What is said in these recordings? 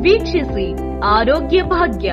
ವೀಕ್ಷಿಸಿ ಆರೋಗ್ಯ ಭಾಗ್ಯ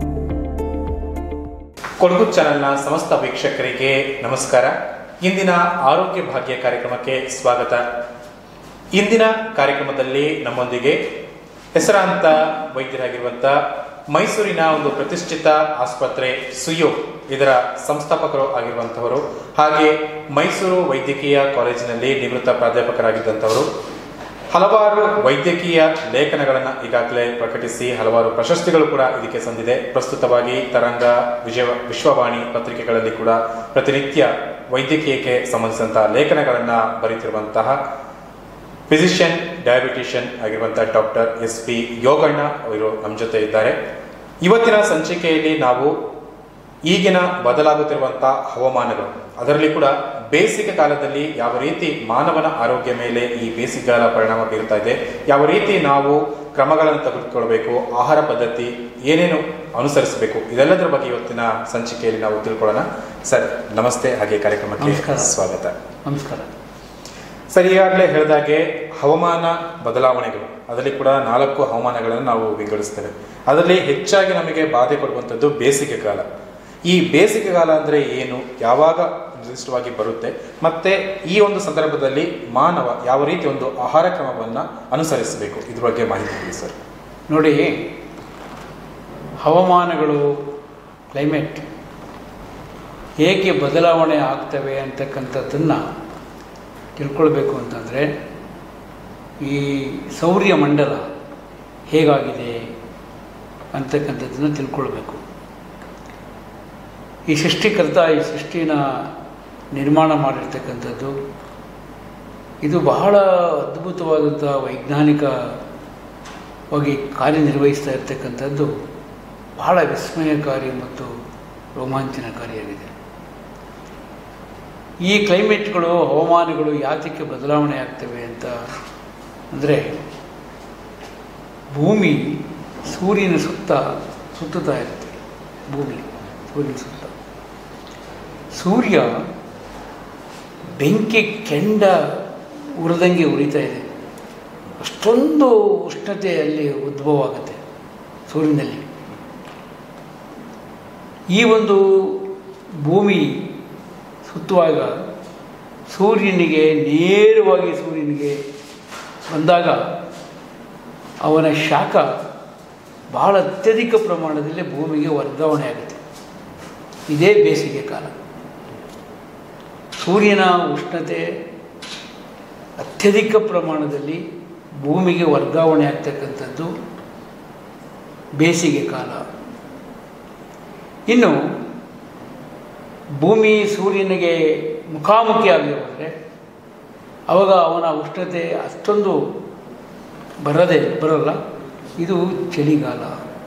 ಕೊಡಗು ಚಾನೆಲ್ನ ಸಮಸ್ತ ವೀಕ್ಷಕರಿಗೆ ನಮಸ್ಕಾರ ಇಂದಿನ ಆರೋಗ್ಯ ಭಾಗ್ಯ ಕಾರ್ಯಕ್ರಮಕ್ಕೆ ಸ್ವಾಗತ ಇಂದಿನ ಕಾರ್ಯಕ್ರಮದಲ್ಲಿ ನಮ್ಮೊಂದಿಗೆ ಹೆಸರಾಂತ ವೈದ್ಯರಾಗಿರುವಂಥ ಮೈಸೂರಿನ ಒಂದು ಪ್ರತಿಷ್ಠಿತ ಆಸ್ಪತ್ರೆ ಸುಯೋ ಇದರ ಸಂಸ್ಥಾಪಕರು ಆಗಿರುವಂಥವರು ಹಾಗೆ ಮೈಸೂರು ವೈದ್ಯಕೀಯ ಕಾಲೇಜಿನಲ್ಲಿ ನಿವೃತ್ತ ಪ್ರಾಧ್ಯಾಪಕರಾಗಿದ್ದಂಥವರು ಹಲವಾರು ವೈದ್ಯಕೀಯ ಲೇಖನಗಳನ್ನು ಈಗಾಗಲೇ ಪ್ರಕಟಿಸಿ ಹಲವಾರು ಪ್ರಶಸ್ತಿಗಳು ಕೂಡ ಇದಕ್ಕೆ ಸಂದಿದೆ ಪ್ರಸ್ತುತವಾಗಿ ತರಂಗ ವಿಜಯ ವಿಶ್ವವಾಣಿ ಪತ್ರಿಕೆಗಳಲ್ಲಿ ಕೂಡ ಪ್ರತಿನಿತ್ಯ ವೈದ್ಯಕೀಯಕ್ಕೆ ಸಂಬಂಧಿಸಿದಂತಹ ಲೇಖನಗಳನ್ನು ಬರೀತಿರುವಂತಹ ಫಿಸಿಷಿಯನ್ ಡಯಾಬಿಟಿಷಿಯನ್ ಆಗಿರುವಂತಹ ಡಾಕ್ಟರ್ ಎಸ್ ಪಿ ಯೋಗಣ್ಣ ಅವರು ನಮ್ಮ ಜೊತೆ ಇದ್ದಾರೆ ಇವತ್ತಿನ ಸಂಚಿಕೆಯಲ್ಲಿ ನಾವು ಈಗಿನ ಬದಲಾಗುತ್ತಿರುವಂತಹ ಹವಾಮಾನಗಳು ಅದರಲ್ಲಿ ಕೂಡ ಬೇಸಿಗೆ ಕಾಲದಲ್ಲಿ ಯಾವ ರೀತಿ ಮಾನವನ ಆರೋಗ್ಯ ಮೇಲೆ ಈ ಬೇಸಿಗೆಗಾಲ ಪರಿಣಾಮ ಬೀರ್ತಾ ಇದೆ ಯಾವ ರೀತಿ ನಾವು ಕ್ರಮಗಳನ್ನು ತೆಗೆದುಕೊಳ್ಬೇಕು ಆಹಾರ ಪದ್ಧತಿ ಏನೇನು ಅನುಸರಿಸಬೇಕು ಇದೆಲ್ಲದರ ಬಗ್ಗೆ ಇವತ್ತಿನ ಸಂಚಿಕೆಯಲ್ಲಿ ನಾವು ತಿಳ್ಕೊಳ್ಳೋಣ ಸರ್ ನಮಸ್ತೆ ಹಾಗೆ ಕಾರ್ಯಕ್ರಮಕ್ಕೆ ನಮಸ್ಕಾರ. ಸ್ವಾಗತ ನಮಸ್ಕಾರ ಸರ್ ಈಗಾಗಲೇ ಹೇಳಿದಾಗೆ ಹವಾಮಾನ ಬದಲಾವಣೆಗಳು ಅದರಲ್ಲಿ ಕೂಡ ನಾಲ್ಕು ಹವಾಮಾನಗಳನ್ನು ನಾವು ವಿಂಗಡಿಸ್ತೇವೆ ಅದರಲ್ಲಿ ಹೆಚ್ಚಾಗಿ ನಮಗೆ ಬಾಧೆ ಕೊಡುವಂಥದ್ದು ಬೇಸಿಗೆ ಕಾಲ ಈ ಬೇಸಿಗೆ ಕಾಲ ಅಂದರೆ ಏನು ಯಾವಾಗ ನಿರ್ದಿಷ್ಟವಾಗಿ ಬರುತ್ತೆ ಮತ್ತೆ ಈ ಒಂದು ಸಂದರ್ಭದಲ್ಲಿ ಮಾನವ ಯಾವ ರೀತಿ ಒಂದು ಆಹಾರ ಕ್ರಮವನ್ನು ಅನುಸರಿಸಬೇಕು ಇದ್ರ ಬಗ್ಗೆ ಮಾಹಿತಿ ಕೊಡಿ ಸರ್ ನೋಡಿ ಹವಾಮಾನಗಳು ಕ್ಲೈಮೇಟ್ ಹೇಗೆ ಬದಲಾವಣೆ ಆಗ್ತವೆ ಅಂತಕ್ಕಂಥದ್ದನ್ನು ತಿಳ್ಕೊಳ್ಬೇಕು ಅಂತಂದರೆ ಈ ಸೌರ್ಯಮಂಡಲ ಹೇಗಾಗಿದೆ ಅಂತಕ್ಕಂಥದ್ದನ್ನು ತಿಳ್ಕೊಳ್ಬೇಕು ಈ ಸೃಷ್ಟಿಕರ್ತ ಈ ಸೃಷ್ಟಿನ ನಿರ್ಮಾಣ ಮಾಡಿರ್ತಕ್ಕಂಥದ್ದು ಇದು ಬಹಳ ಅದ್ಭುತವಾದಂಥ ವೈಜ್ಞಾನಿಕವಾಗಿ ಕಾರ್ಯನಿರ್ವಹಿಸ್ತಾ ಇರ್ತಕ್ಕಂಥದ್ದು ಬಹಳ ವಿಸ್ಮಯಕಾರಿ ಮತ್ತು ರೋಮಾಂಚನಕಾರಿಯಾಗಿದೆ ಈ ಕ್ಲೈಮೇಟ್ಗಳು ಹವಾಮಾನಗಳು ಯಾತಕ್ಕೆ ಬದಲಾವಣೆ ಆಗ್ತವೆ ಅಂತ ಅಂದರೆ ಭೂಮಿ ಸೂರ್ಯನ ಸುತ್ತ ಸುತ್ತುತ್ತಾ ಇರುತ್ತೆ ಭೂಮಿ ಸೂರ್ಯನ ಸುತ್ತ ಸೂರ್ಯ ಬೆಂಕಿ ಕೆಂಡ ಉರಿದಂಗೆ ಉರಿತಾ ಇದೆ ಅಷ್ಟೊಂದು ಉಷ್ಣತೆ ಅಲ್ಲಿ ಉದ್ಭವ ಆಗುತ್ತೆ ಸೂರ್ಯನಲ್ಲಿ ಈ ಒಂದು ಭೂಮಿ ಸುತ್ತುವಾಗ ಸೂರ್ಯನಿಗೆ ನೇರವಾಗಿ ಸೂರ್ಯನಿಗೆ ಬಂದಾಗ ಅವನ ಶಾಖ ಬಹಳ ಅತ್ಯಧಿಕ ಪ್ರಮಾಣದಲ್ಲಿ ಭೂಮಿಗೆ ವರ್ಗಾವಣೆ ಆಗುತ್ತೆ ಇದೇ ಬೇಸಿಗೆ ಕಾಲ ಸೂರ್ಯನ ಉಷ್ಣತೆ ಅತ್ಯಧಿಕ ಪ್ರಮಾಣದಲ್ಲಿ ಭೂಮಿಗೆ ವರ್ಗಾವಣೆ ಆಗ್ತಕ್ಕಂಥದ್ದು ಬೇಸಿಗೆ ಕಾಲ ಇನ್ನು ಭೂಮಿ ಸೂರ್ಯನಿಗೆ ಮುಖಾಮುಖಿ ಆಗಿರುವಂದರೆ ಅವಾಗ ಅವನ ಉಷ್ಣತೆ ಅಷ್ಟೊಂದು ಬರದೇ ಬರಲ್ಲ ಇದು ಚಳಿಗಾಲ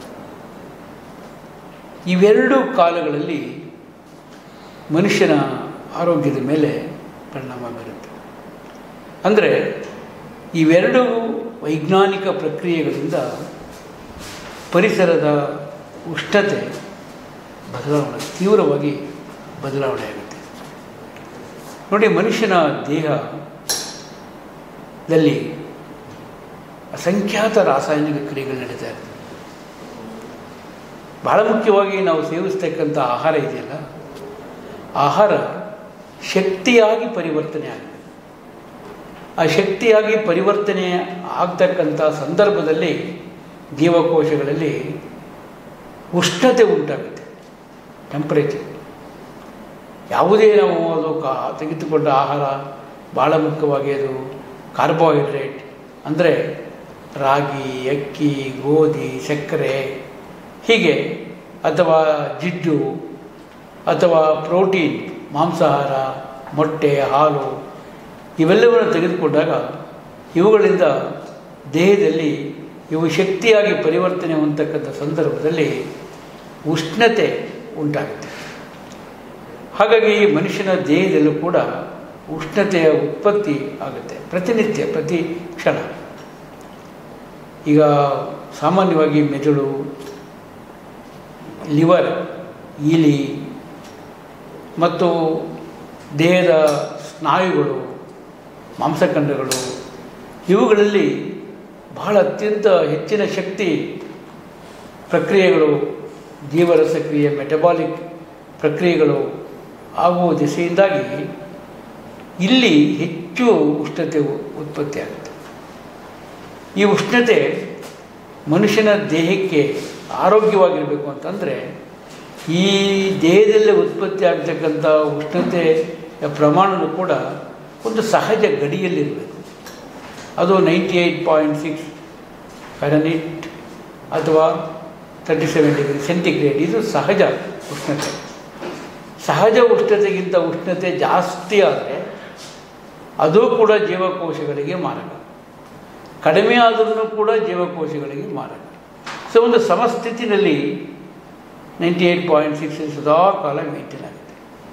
ಇವೆರಡು ಕಾಲಗಳಲ್ಲಿ ಮನುಷ್ಯನ ಆರೋಗ್ಯದ ಮೇಲೆ ಪರಿಣಾಮ ಬೀರುತ್ತೆ ಅಂದರೆ ಇವೆರಡು ವೈಜ್ಞಾನಿಕ ಪ್ರಕ್ರಿಯೆಗಳಿಂದ ಪರಿಸರದ ಉಷ್ಣತೆ ಬದಲಾವಣೆ ತೀವ್ರವಾಗಿ ಬದಲಾವಣೆ ಆಗುತ್ತೆ ನೋಡಿ ಮನುಷ್ಯನ ದೇಹದಲ್ಲಿ ಅಸಂಖ್ಯಾತ ರಾಸಾಯನಿಕ ಕ್ರಿಯೆಗಳು ನಡೀತಾ ಇರ್ತವೆ ಬಹಳ ಮುಖ್ಯವಾಗಿ ನಾವು ಸೇವಿಸ್ತಕ್ಕಂಥ ಆಹಾರ ಇದೆಯಲ್ಲ ಆಹಾರ ಶಕ್ತಿಯಾಗಿ ಪರಿವರ್ತನೆ ಆಗುತ್ತೆ ಆ ಶಕ್ತಿಯಾಗಿ ಪರಿವರ್ತನೆ ಆಗ್ತಕ್ಕಂಥ ಸಂದರ್ಭದಲ್ಲಿ ಜೀವಕೋಶಗಳಲ್ಲಿ ಉಷ್ಣತೆ ಉಂಟಾಗುತ್ತೆ ಟೆಂಪರೇಚರ್ ಯಾವುದೇ ನಾವು ಅದು ಕಾ ತೆಗೆದುಕೊಂಡ ಆಹಾರ ಭಾಳ ಮುಖ್ಯವಾಗಿ ಅದು ಕಾರ್ಬೋಹೈಡ್ರೇಟ್ ಅಂದರೆ ರಾಗಿ ಅಕ್ಕಿ ಗೋಧಿ ಸಕ್ಕರೆ ಹೀಗೆ ಅಥವಾ ಜಿಡ್ಡು ಅಥವಾ ಪ್ರೋಟೀನ್ ಮಾಂಸಾಹಾರ ಮೊಟ್ಟೆ ಹಾಲು ಇವೆಲ್ಲವನ್ನು ತೆಗೆದುಕೊಂಡಾಗ ಇವುಗಳಿಂದ ದೇಹದಲ್ಲಿ ಇವು ಶಕ್ತಿಯಾಗಿ ಪರಿವರ್ತನೆ ಹೊಂದತಕ್ಕಂಥ ಸಂದರ್ಭದಲ್ಲಿ ಉಷ್ಣತೆ ಉಂಟಾಗುತ್ತೆ ಹಾಗಾಗಿ ಮನುಷ್ಯನ ದೇಹದಲ್ಲೂ ಕೂಡ ಉಷ್ಣತೆಯ ಉತ್ಪತ್ತಿ ಆಗುತ್ತೆ ಪ್ರತಿನಿತ್ಯ ಪ್ರತಿ ಕ್ಷಣ ಈಗ ಸಾಮಾನ್ಯವಾಗಿ ಮೆದುಳು ಲಿವರ್ ಇಲಿ ಮತ್ತು ದೇಹದ ಸ್ನಾಯುಗಳು ಮಾಂಸಖಂಡಗಳು ಇವುಗಳಲ್ಲಿ ಬಹಳ ಅತ್ಯಂತ ಹೆಚ್ಚಿನ ಶಕ್ತಿ ಪ್ರಕ್ರಿಯೆಗಳು ಜೀವರಸ ಕ್ರಿಯೆ ಮೆಟಬಾಲಿಕ್ ಪ್ರಕ್ರಿಯೆಗಳು ಆಗುವ ದಿಸೆಯಿಂದಾಗಿ ಇಲ್ಲಿ ಹೆಚ್ಚು ಉಷ್ಣತೆ ಉತ್ಪತ್ತಿ ಆಗುತ್ತೆ ಈ ಉಷ್ಣತೆ ಮನುಷ್ಯನ ದೇಹಕ್ಕೆ ಆರೋಗ್ಯವಾಗಿರಬೇಕು ಅಂತಂದರೆ ಈ ದೇಹದಲ್ಲಿ ಉತ್ಪತ್ತಿ ಆಗ್ತಕ್ಕಂಥ ಉಷ್ಣತೆಯ ಪ್ರಮಾಣವೂ ಕೂಡ ಒಂದು ಸಹಜ ಗಡಿಯಲ್ಲಿರಬೇಕು ಅದು ninety eight point six Fahrenheit ಅಥವಾ ತರ್ಟಿ ಸೆವೆನ್ ಡಿಗ್ರಿ ಸೆಂಟಿಗ್ರೇಡ್ ಇದು ಸಹಜ ಉಷ್ಣತೆ ಸಹಜ ಉಷ್ಣತೆಗಿಂತ ಉಷ್ಣತೆ ಜಾಸ್ತಿ ಆದರೆ ಅದು ಕೂಡ ಜೀವಕೋಶಗಳಿಗೆ ಮಾರಕ ಕಡಿಮೆ ಆದ್ರೂ ಕೂಡ ಜೀವಕೋಶಗಳಿಗೆ ಮಾರಕ ಸೊ ಒಂದು ಸಮಸ್ಥಿತಿನಲ್ಲಿ ನೈಂಟಿ ಏಯ್ಟ್ ಪಾಯಿಂಟ್ ಸಿಕ್ಸ್ ಸದಾ ಕಾಲ ಮೇಂಟೈನ್ ಆಗುತ್ತೆ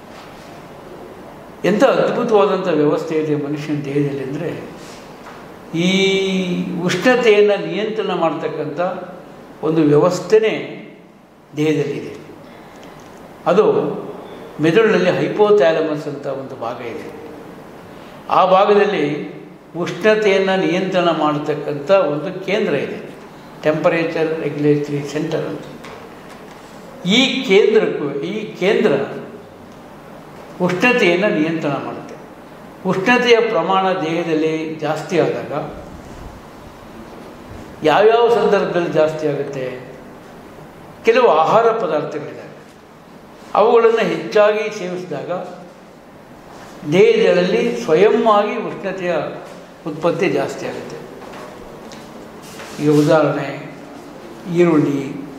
ಎಂಥ ಅದ್ಭುತವಾದಂಥ ವ್ಯವಸ್ಥೆ ಇದೆ ಮನುಷ್ಯನ ದೇಹದಲ್ಲಿ ಅಂದರೆ ಈ ಉಷ್ಣತೆಯನ್ನು ನಿಯಂತ್ರಣ ಮಾಡ್ತಕ್ಕಂಥ ಒಂದು ವ್ಯವಸ್ಥೆನೇ ದೇಹದಲ್ಲಿದೆ ಅದು ಮೆದುಳಿನಲ್ಲಿ ಹೈಪೋಥ್ಯಾಲಮಸ್ ಅಂತ ಒಂದು ಭಾಗ ಇದೆ ಆ ಭಾಗದಲ್ಲಿ ಉಷ್ಣತೆಯನ್ನು ನಿಯಂತ್ರಣ ಮಾಡತಕ್ಕಂಥ ಒಂದು ಕೇಂದ್ರ ಇದೆ ಟೆಂಪರೇಚರ್ ರೆಗ್ಯುಲೇಟರಿ ಸೆಂಟರ್ ಅಂತ ಈ ಕೇಂದ್ರಕ್ಕೂ ಈ ಕೇಂದ್ರ ಉಷ್ಣತೆಯನ್ನು ನಿಯಂತ್ರಣ ಮಾಡುತ್ತೆ ಉಷ್ಣತೆಯ ಪ್ರಮಾಣ ದೇಹದಲ್ಲಿ ಜಾಸ್ತಿ ಆದಾಗ ಯಾವ್ಯಾವ ಸಂದರ್ಭದಲ್ಲಿ ಜಾಸ್ತಿ ಆಗುತ್ತೆ ಕೆಲವು ಆಹಾರ ಪದಾರ್ಥಗಳಿದ್ದಾವೆ ಅವುಗಳನ್ನು ಹೆಚ್ಚಾಗಿ ಸೇವಿಸಿದಾಗ ದೇಹದಲ್ಲಿ ಸ್ವಯಂ ಆಗಿ ಉಷ್ಣತೆಯ ಉತ್ಪತ್ತಿ ಜಾಸ್ತಿ ಆಗುತ್ತೆ ಈಗ ಉದಾಹರಣೆ ಈರುಳ್ಳಿ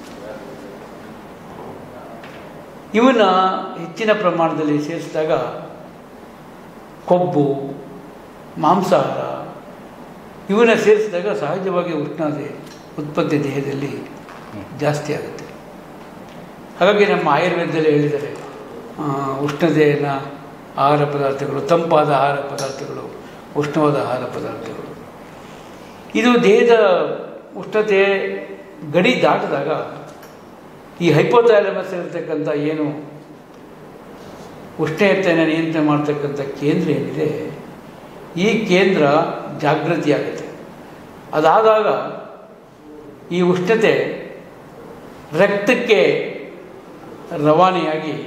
ಇವನ್ನ ಹೆಚ್ಚಿನ ಪ್ರಮಾಣದಲ್ಲಿ ಸೇರಿಸಿದಾಗ ಕೊಬ್ಬು ಮಾಂಸಾಹಾರ ಇವನ್ನ ಸೇರಿಸಿದಾಗ ಸಹಜವಾಗಿ ಉಷ್ಣತೆ ಉತ್ಪತ್ತಿ ದೇಹದಲ್ಲಿ ಜಾಸ್ತಿ ಆಗುತ್ತೆ ಹಾಗಾಗಿ ನಮ್ಮ ಆಯುರ್ವೇದದಲ್ಲಿ ಹೇಳಿದ್ದಾರೆ ಆ, ಉಷ್ಣತೆಯನ್ನು ಆಹಾರ ಪದಾರ್ಥಗಳು ತಂಪಾದ ಆಹಾರ ಪದಾರ್ಥಗಳು ಉಷ್ಣವಾದ ಆಹಾರ ಪದಾರ್ಥಗಳು ಇದು ದೇಹದ ಉಷ್ಣತೆ ಗಡಿ ದಾಟಿದಾಗ ಈ ಹೈಪೋಥ್ಯಾಲಮಸ್ ಇರತಕ್ಕಂಥ ಏನು ಉಷ್ಣತೆಯನ್ನು ನಿಯಂತ್ರಣ ಮಾಡ್ತಕ್ಕಂಥ ಕೇಂದ್ರ ಏನಿದೆ ಈ ಕೇಂದ್ರ ಜಾಗೃತಿಯಾಗುತ್ತೆ ಅದಾದಾಗ ಈ ಉಷ್ಣತೆ ರಕ್ತಕ್ಕೆ ರವಾನೆಯಾಗಿ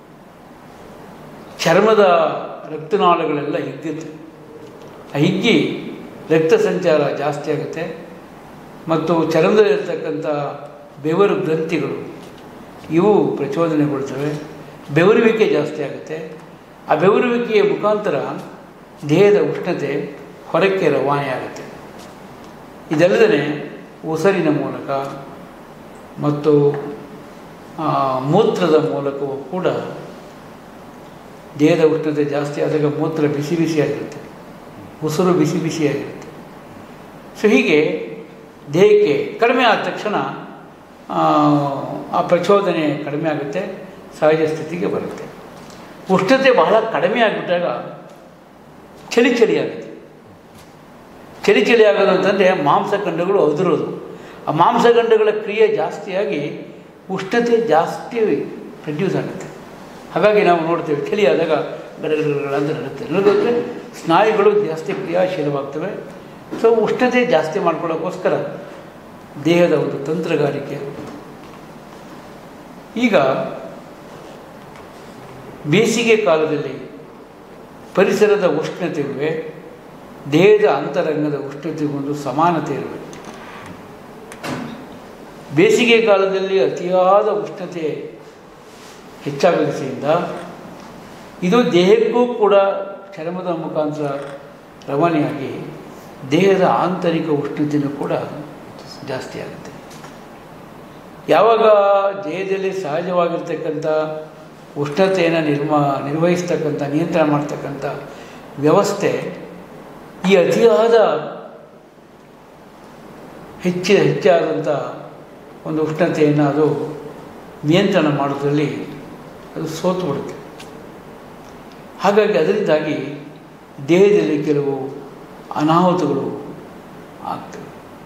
ಚರ್ಮದ ರಕ್ತನಾಳಗಳೆಲ್ಲ ಹಿಗ್ಗುತ್ತೆ ಆ ಹಿಗ್ಗಿ ರಕ್ತ ಸಂಚಾರ ಜಾಸ್ತಿ ಆಗುತ್ತೆ ಮತ್ತು ಚರ್ಮದಲ್ಲಿರ್ತಕ್ಕಂಥ ಬೆವರು ಗ್ರಂಥಿಗಳು ಇವು ಪ್ರಚೋದನೆಗೊಳ್ತವೆ ಬೆವರುವಿಕೆ ಜಾಸ್ತಿ ಆಗುತ್ತೆ ಆ ಬೆವರುವಿಕೆಯ ಮುಖಾಂತರ ದೇಹದ ಉಷ್ಣತೆ ಹೊರಕ್ಕೆ ರವಾನೆ ಆಗುತ್ತೆ ಇದಲ್ಲದೆ ಉಸಿರಿನ ಮೂಲಕ ಮತ್ತು ಆ, ಮೂತ್ರದ ಮೂಲಕವೂ ಕೂಡ ದೇಹದ ಉಷ್ಣತೆ ಜಾಸ್ತಿ ಆದಾಗ ಮೂತ್ರ ಬಿಸಿ ಬಿಸಿಯಾಗಿರುತ್ತೆ ಉಸಿರು ಬಿಸಿ ಬಿಸಿಯಾಗಿರುತ್ತೆ ಸೊ ಹೀಗೆ ದೇಹಕ್ಕೆ ಕಡಿಮೆ ಆದ ತಕ್ಷಣ ಆ, ಆ ಪ್ರಚೋದನೆ ಕಡಿಮೆ ಆಗುತ್ತೆ ಸಹಜ ಸ್ಥಿತಿಗೆ ಬರುತ್ತೆ ಉಷ್ಣತೆ ಬಹಳ ಕಡಿಮೆ ಆಗಿಬಿಟ್ಟಾಗ ಚಳಿ ಚಳಿ ಆಗುತ್ತೆ ಚಳಿ ಚಳಿ ಆಗೋದು ಅಂತಂದರೆ ಮಾಂಸಖಂಡಗಳು ಅದುರೋದು ಆ ಮಾಂಸಖಂಡಗಳ ಕ್ರಿಯೆ ಜಾಸ್ತಿಯಾಗಿ ಉಷ್ಣತೆ ಜಾಸ್ತಿ ಪ್ರಡ್ಯೂಸ್ ಆಗುತ್ತೆ ಹಾಗಾಗಿ ನಾವು ನೋಡ್ತೇವೆ ಚಳಿ ಆದಾಗ ಗಡಗಡಗಳ ಅಂತ ನಡುತ್ತೆ ನಡುತ್ತೆ ಸ್ನಾಯುಗಳು ಜಾಸ್ತಿ ಕ್ರಿಯಾಶೀಲವಾಗ್ತವೆ ಸೊ ಉಷ್ಣತೆ ಜಾಸ್ತಿ ಮಾಡ್ಕೊಳ್ಳೋಕ್ಕೋಸ್ಕರ ದೇಹದ ಒಂದು ತಂತ್ರಗಾರಿಕೆ ಈಗ ಬೇಸಿಗೆ ಕಾಲದಲ್ಲಿ ಪರಿಸರದ ಉಷ್ಣತೆಗೆ ದೇಹದ ಅಂತರಂಗದ ಉಷ್ಣತೆಗೊಂದು ಸಮಾನತೆ ಇರಬೇಕು ಬೇಸಿಗೆ ಕಾಲದಲ್ಲಿ ಅತಿಯಾದ ಉಷ್ಣತೆ ಹೆಚ್ಚಾಗೋದ್ರಿಂದ ಇದು ದೇಹಕ್ಕೂ ಕೂಡ ಚರ್ಮದ ಮುಖಾಂತರ ರವಾನೆಯಾಗಿ ದೇಹದ ಆಂತರಿಕ ಉಷ್ಣತೆಯೂ ಕೂಡ ಜಾಸ್ತಿ ಆಗುತ್ತೆ ಯಾವಾಗ ದೇಹದಲ್ಲಿ ಸಹಜವಾಗಿರ್ತಕ್ಕಂಥ ಉಷ್ಣತೆಯನ್ನು ನಿರ್ಮ ನಿರ್ವಹಿಸ್ತಕ್ಕಂಥ ನಿಯಂತ್ರಣ ಮಾಡ್ತಕ್ಕಂಥ ವ್ಯವಸ್ಥೆ ಈ ಅತಿಯಾದ ಹೆಚ್ಚು ಹೆಚ್ಚಾದಂಥ ಒಂದು ಉಷ್ಣತೆಯನ್ನು ಅದು ನಿಯಂತ್ರಣ ಮಾಡೋದ್ರಲ್ಲಿ ಅದು ಸೋತು ಬಿಡುತ್ತೆ ಹಾಗಾಗಿ ಅದರಿಂದಾಗಿ ದೇಹದಲ್ಲಿ ಕೆಲವು ಅನಾಹುತಗಳು ಆಗ್ತವೆ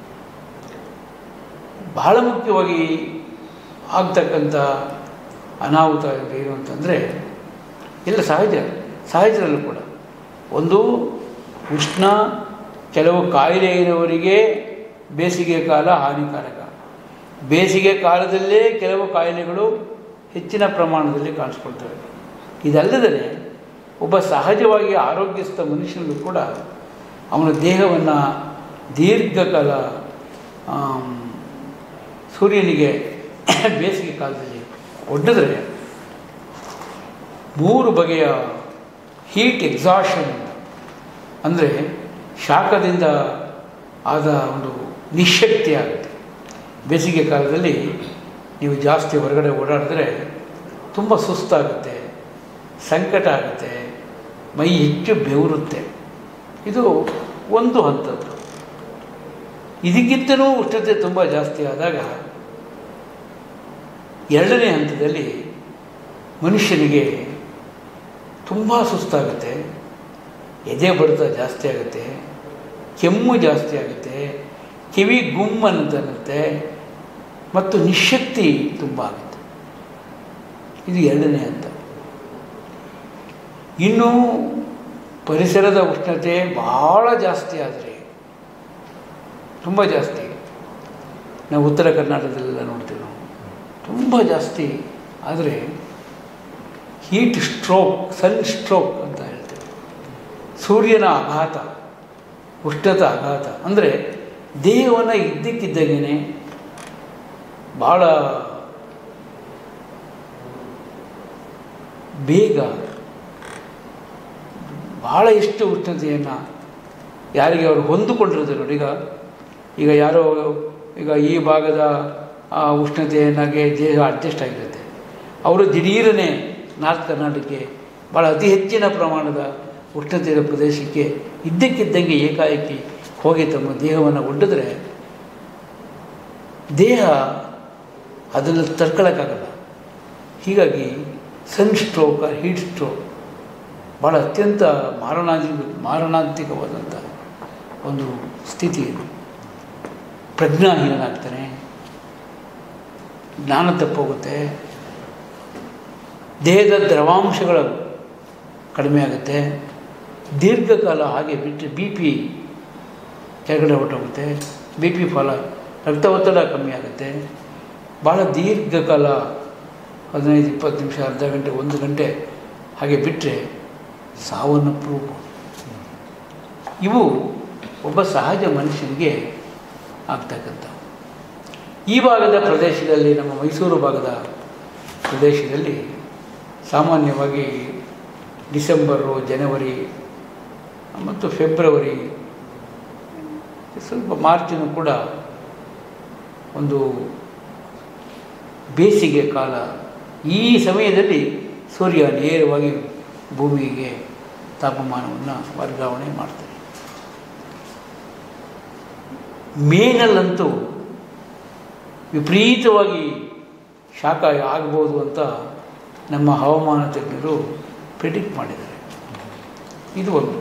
ಬಹಳ ಮುಖ್ಯವಾಗಿ ಆಗ್ತಕ್ಕಂಥ ಅನಾಹುತ ಏನು ಅಂತಂದರೆ ಎಲ್ಲ ಸಹಜ ಸಹಜದಲ್ಲೂ ಕೂಡ ಒಂದು ಉಷ್ಣ ಕೆಲವು ಕಾಯಿಲೆ ಇರೋವರಿಗೆ ಬೇಸಿಗೆ ಕಾಲ ಹಾನಿಕಾರಕ ಬೇಸಿಗೆ ಕಾಲದಲ್ಲೇ ಕೆಲವು ಕಾಯಿಲೆಗಳು ಹೆಚ್ಚಿನ ಪ್ರಮಾಣದಲ್ಲಿ ಕಾಣಿಸ್ಕೊಳ್ತವೆ ಇದಲ್ಲದೆ ಒಬ್ಬ ಸಹಜವಾಗಿ ಆರೋಗ್ಯಸ್ಥ ಮನುಷ್ಯನಿಗೂ ಕೂಡ ಅವನ ದೇಹವನ್ನು ದೀರ್ಘಕಾಲ ಆಮ್, ಸೂರ್ಯನಿಗೆ ಬೇಸಿಗೆ ಕಾಲದಲ್ಲಿ ಒಡ್ಡಿದ್ರೆ ಮೂರು ಬಗೆಯ ಹೀಟ್ ಎಕ್ಸಾಷನ್ ಅಂದರೆ ಶಾಖದಿಂದ ಆದ ಒಂದು ನಿಶಕ್ತಿ ಆಗುತ್ತೆ ಬೇಸಿಗೆ ಕಾಲದಲ್ಲಿ ನೀವು ಜಾಸ್ತಿ ಹೊರಗಡೆ ಓಡಾಡಿದ್ರೆ ತುಂಬ ಸುಸ್ತಾಗುತ್ತೆ ಸಂಕಟ ಆಗುತ್ತೆ ಮೈ ಹೆಚ್ಚು ಬೆವರುತ್ತೆ ಇದು ಒಂದು ಹಂತದ್ದು ಇದಕ್ಕಿಂತಲೂ ಉಷ್ಣತೆ ತುಂಬ ಜಾಸ್ತಿ ಆದಾಗ ಎರಡನೇ ಹಂತದಲ್ಲಿ ಮನುಷ್ಯನಿಗೆ ತುಂಬ ಸುಸ್ತಾಗುತ್ತೆ ಎದೆ ಬಡಿತ ಜಾಸ್ತಿ ಆಗುತ್ತೆ ಕೆಮ್ಮು ಜಾಸ್ತಿ ಆಗುತ್ತೆ ಕಿವಿ ಗುಮ್ ಅನ್ನುತ್ತೆ ಮತ್ತು ನಿಶಕ್ತಿ ತುಂಬ ಆಗುತ್ತೆ ಇದು ಎರಡನೇ ಹಂತ ಇನ್ನು ಪರಿಸರದ ಉಷ್ಣತೆ ಭಾಳ ಜಾಸ್ತಿ ಆದರೆ ತುಂಬ ಜಾಸ್ತಿ ನಾವು ಉತ್ತರ ಕರ್ನಾಟಕದಲ್ಲೆಲ್ಲ ನೋಡ್ತೀವಿ ನಾವು ತುಂಬ ಜಾಸ್ತಿ ಆದರೆ ಹೀಟ್ ಸ್ಟ್ರೋಕ್ ಸನ್ ಸ್ಟ್ರೋಕ್ ಅಂತ ಹೇಳ್ತೇವೆ ಸೂರ್ಯನ ಆಘಾತ ಉಷ್ಣತ ಆಘಾತ ಅಂದರೆ ದೇಹವನ್ನು ಇದ್ದಕ್ಕಿದ್ದಾಗೇ ಭಾಳ ಬೇಗ ಭಾಳ ಎಷ್ಟು ಉಷ್ಣತೆಯನ್ನು ಯಾರಿಗೆ ಅವರು ಹೊಂದಿಕೊಂಡಿರ್ತಾರೆ ನೋಡಿ ಈಗ ಈಗ ಯಾರೋ ಈಗ ಈ ಭಾಗದ ಆ ಉಷ್ಣತೆಯನ್ನಾಗೆ ದೇಹ ಅಡ್ಜಸ್ಟ್ ಆಗಿರುತ್ತೆ ಅವರು ದಿಢೀರನೇ ನಾರ್ತ್ ಕರ್ನಾಟಕಕ್ಕೆ ಭಾಳ ಅತಿ ಹೆಚ್ಚಿನ ಪ್ರಮಾಣದ ಉಷ್ಣತೆಯ ಪ್ರದೇಶಕ್ಕೆ ಇದ್ದಕ್ಕಿದ್ದಂಗೆ ಏಕಾಏಕಿ ಹೋಗಿ ತಮ್ಮ ದೇಹವನ್ನು ಒಡ್ಡಿದ್ರೆ ದೇಹ ಅದನ್ನು ತಡ್ಕೊಳ್ಳೋಕ್ಕಾಗಲ್ಲ ಹೀಗಾಗಿ ಸನ್ ಸ್ಟ್ರೋಕ್ ಹೀಟ್ ಸ್ಟ್ರೋಕ್ ಭಾಳ ಅತ್ಯಂತ ಮಾರಣಾಂತಿ ಮಾರಣಾಂತಿಕವಾದಂಥ ಒಂದು ಸ್ಥಿತಿ ಇದು ಪ್ರಜ್ಞಾಹೀನನಾಗ್ತಾನೆ ಜ್ಞಾನ ತಪ್ಪೋಗುತ್ತೆ ದೇಹದ ದ್ರವಾಂಶಗಳು ಕಡಿಮೆ ಆಗುತ್ತೆ ದೀರ್ಘಕಾಲ ಹಾಗೆ ಬಿಟ್ಟರೆ ಬಿ ಪಿ ಕೆಳಗಡೆ ಹೊರಟೋಗುತ್ತೆ ಬಿ ಪಿ ಫಲ ರಕ್ತ ಒತ್ತಡ ಕಮ್ಮಿ ಆಗುತ್ತೆ ಭಾಳ ದೀರ್ಘಕಾಲ ಹದಿನೈದು ಇಪ್ಪತ್ತು ನಿಮಿಷ ಅರ್ಧ ಗಂಟೆ ಒಂದು ಗಂಟೆ ಹಾಗೆ ಬಿಟ್ಟರೆ ಸಾವನ್ನಪ್ಪು ಇವು ಒಬ್ಬ ಸಹಜ ಮನುಷ್ಯನಿಗೆ ಆಗ್ತಕ್ಕಂಥ ಈ ಭಾಗದ ಪ್ರದೇಶದಲ್ಲಿ ನಮ್ಮ ಮೈಸೂರು ಭಾಗದ ಪ್ರದೇಶದಲ್ಲಿ ಸಾಮಾನ್ಯವಾಗಿ ಡಿಸೆಂಬರು ಜನವರಿ ಮತ್ತು ಫೆಬ್ರವರಿ ಸ್ವಲ್ಪ ಮಾರ್ಚಿನೂ ಕೂಡ ಒಂದು ಬೇಸಿಗೆ ಕಾಲ ಈ ಸಮಯದಲ್ಲಿ ಸೂರ್ಯ ನೇರವಾಗಿ ಭೂಮಿಗೆ ತಾಪಮಾನವನ್ನು ವರ್ಗಾವಣೆ ಮಾಡ್ತಾರೆ ಮೇನಲ್ಲಂತೂ ವಿಪರೀತವಾಗಿ ಶಾಖ ಆಗ್ಬೋದು ಅಂತ ನಮ್ಮ ಹವಾಮಾನ ತಜ್ಞರು ಪ್ರಿಡಿಕ್ಟ್ ಮಾಡಿದ್ದಾರೆ ಇದು ಒಂದು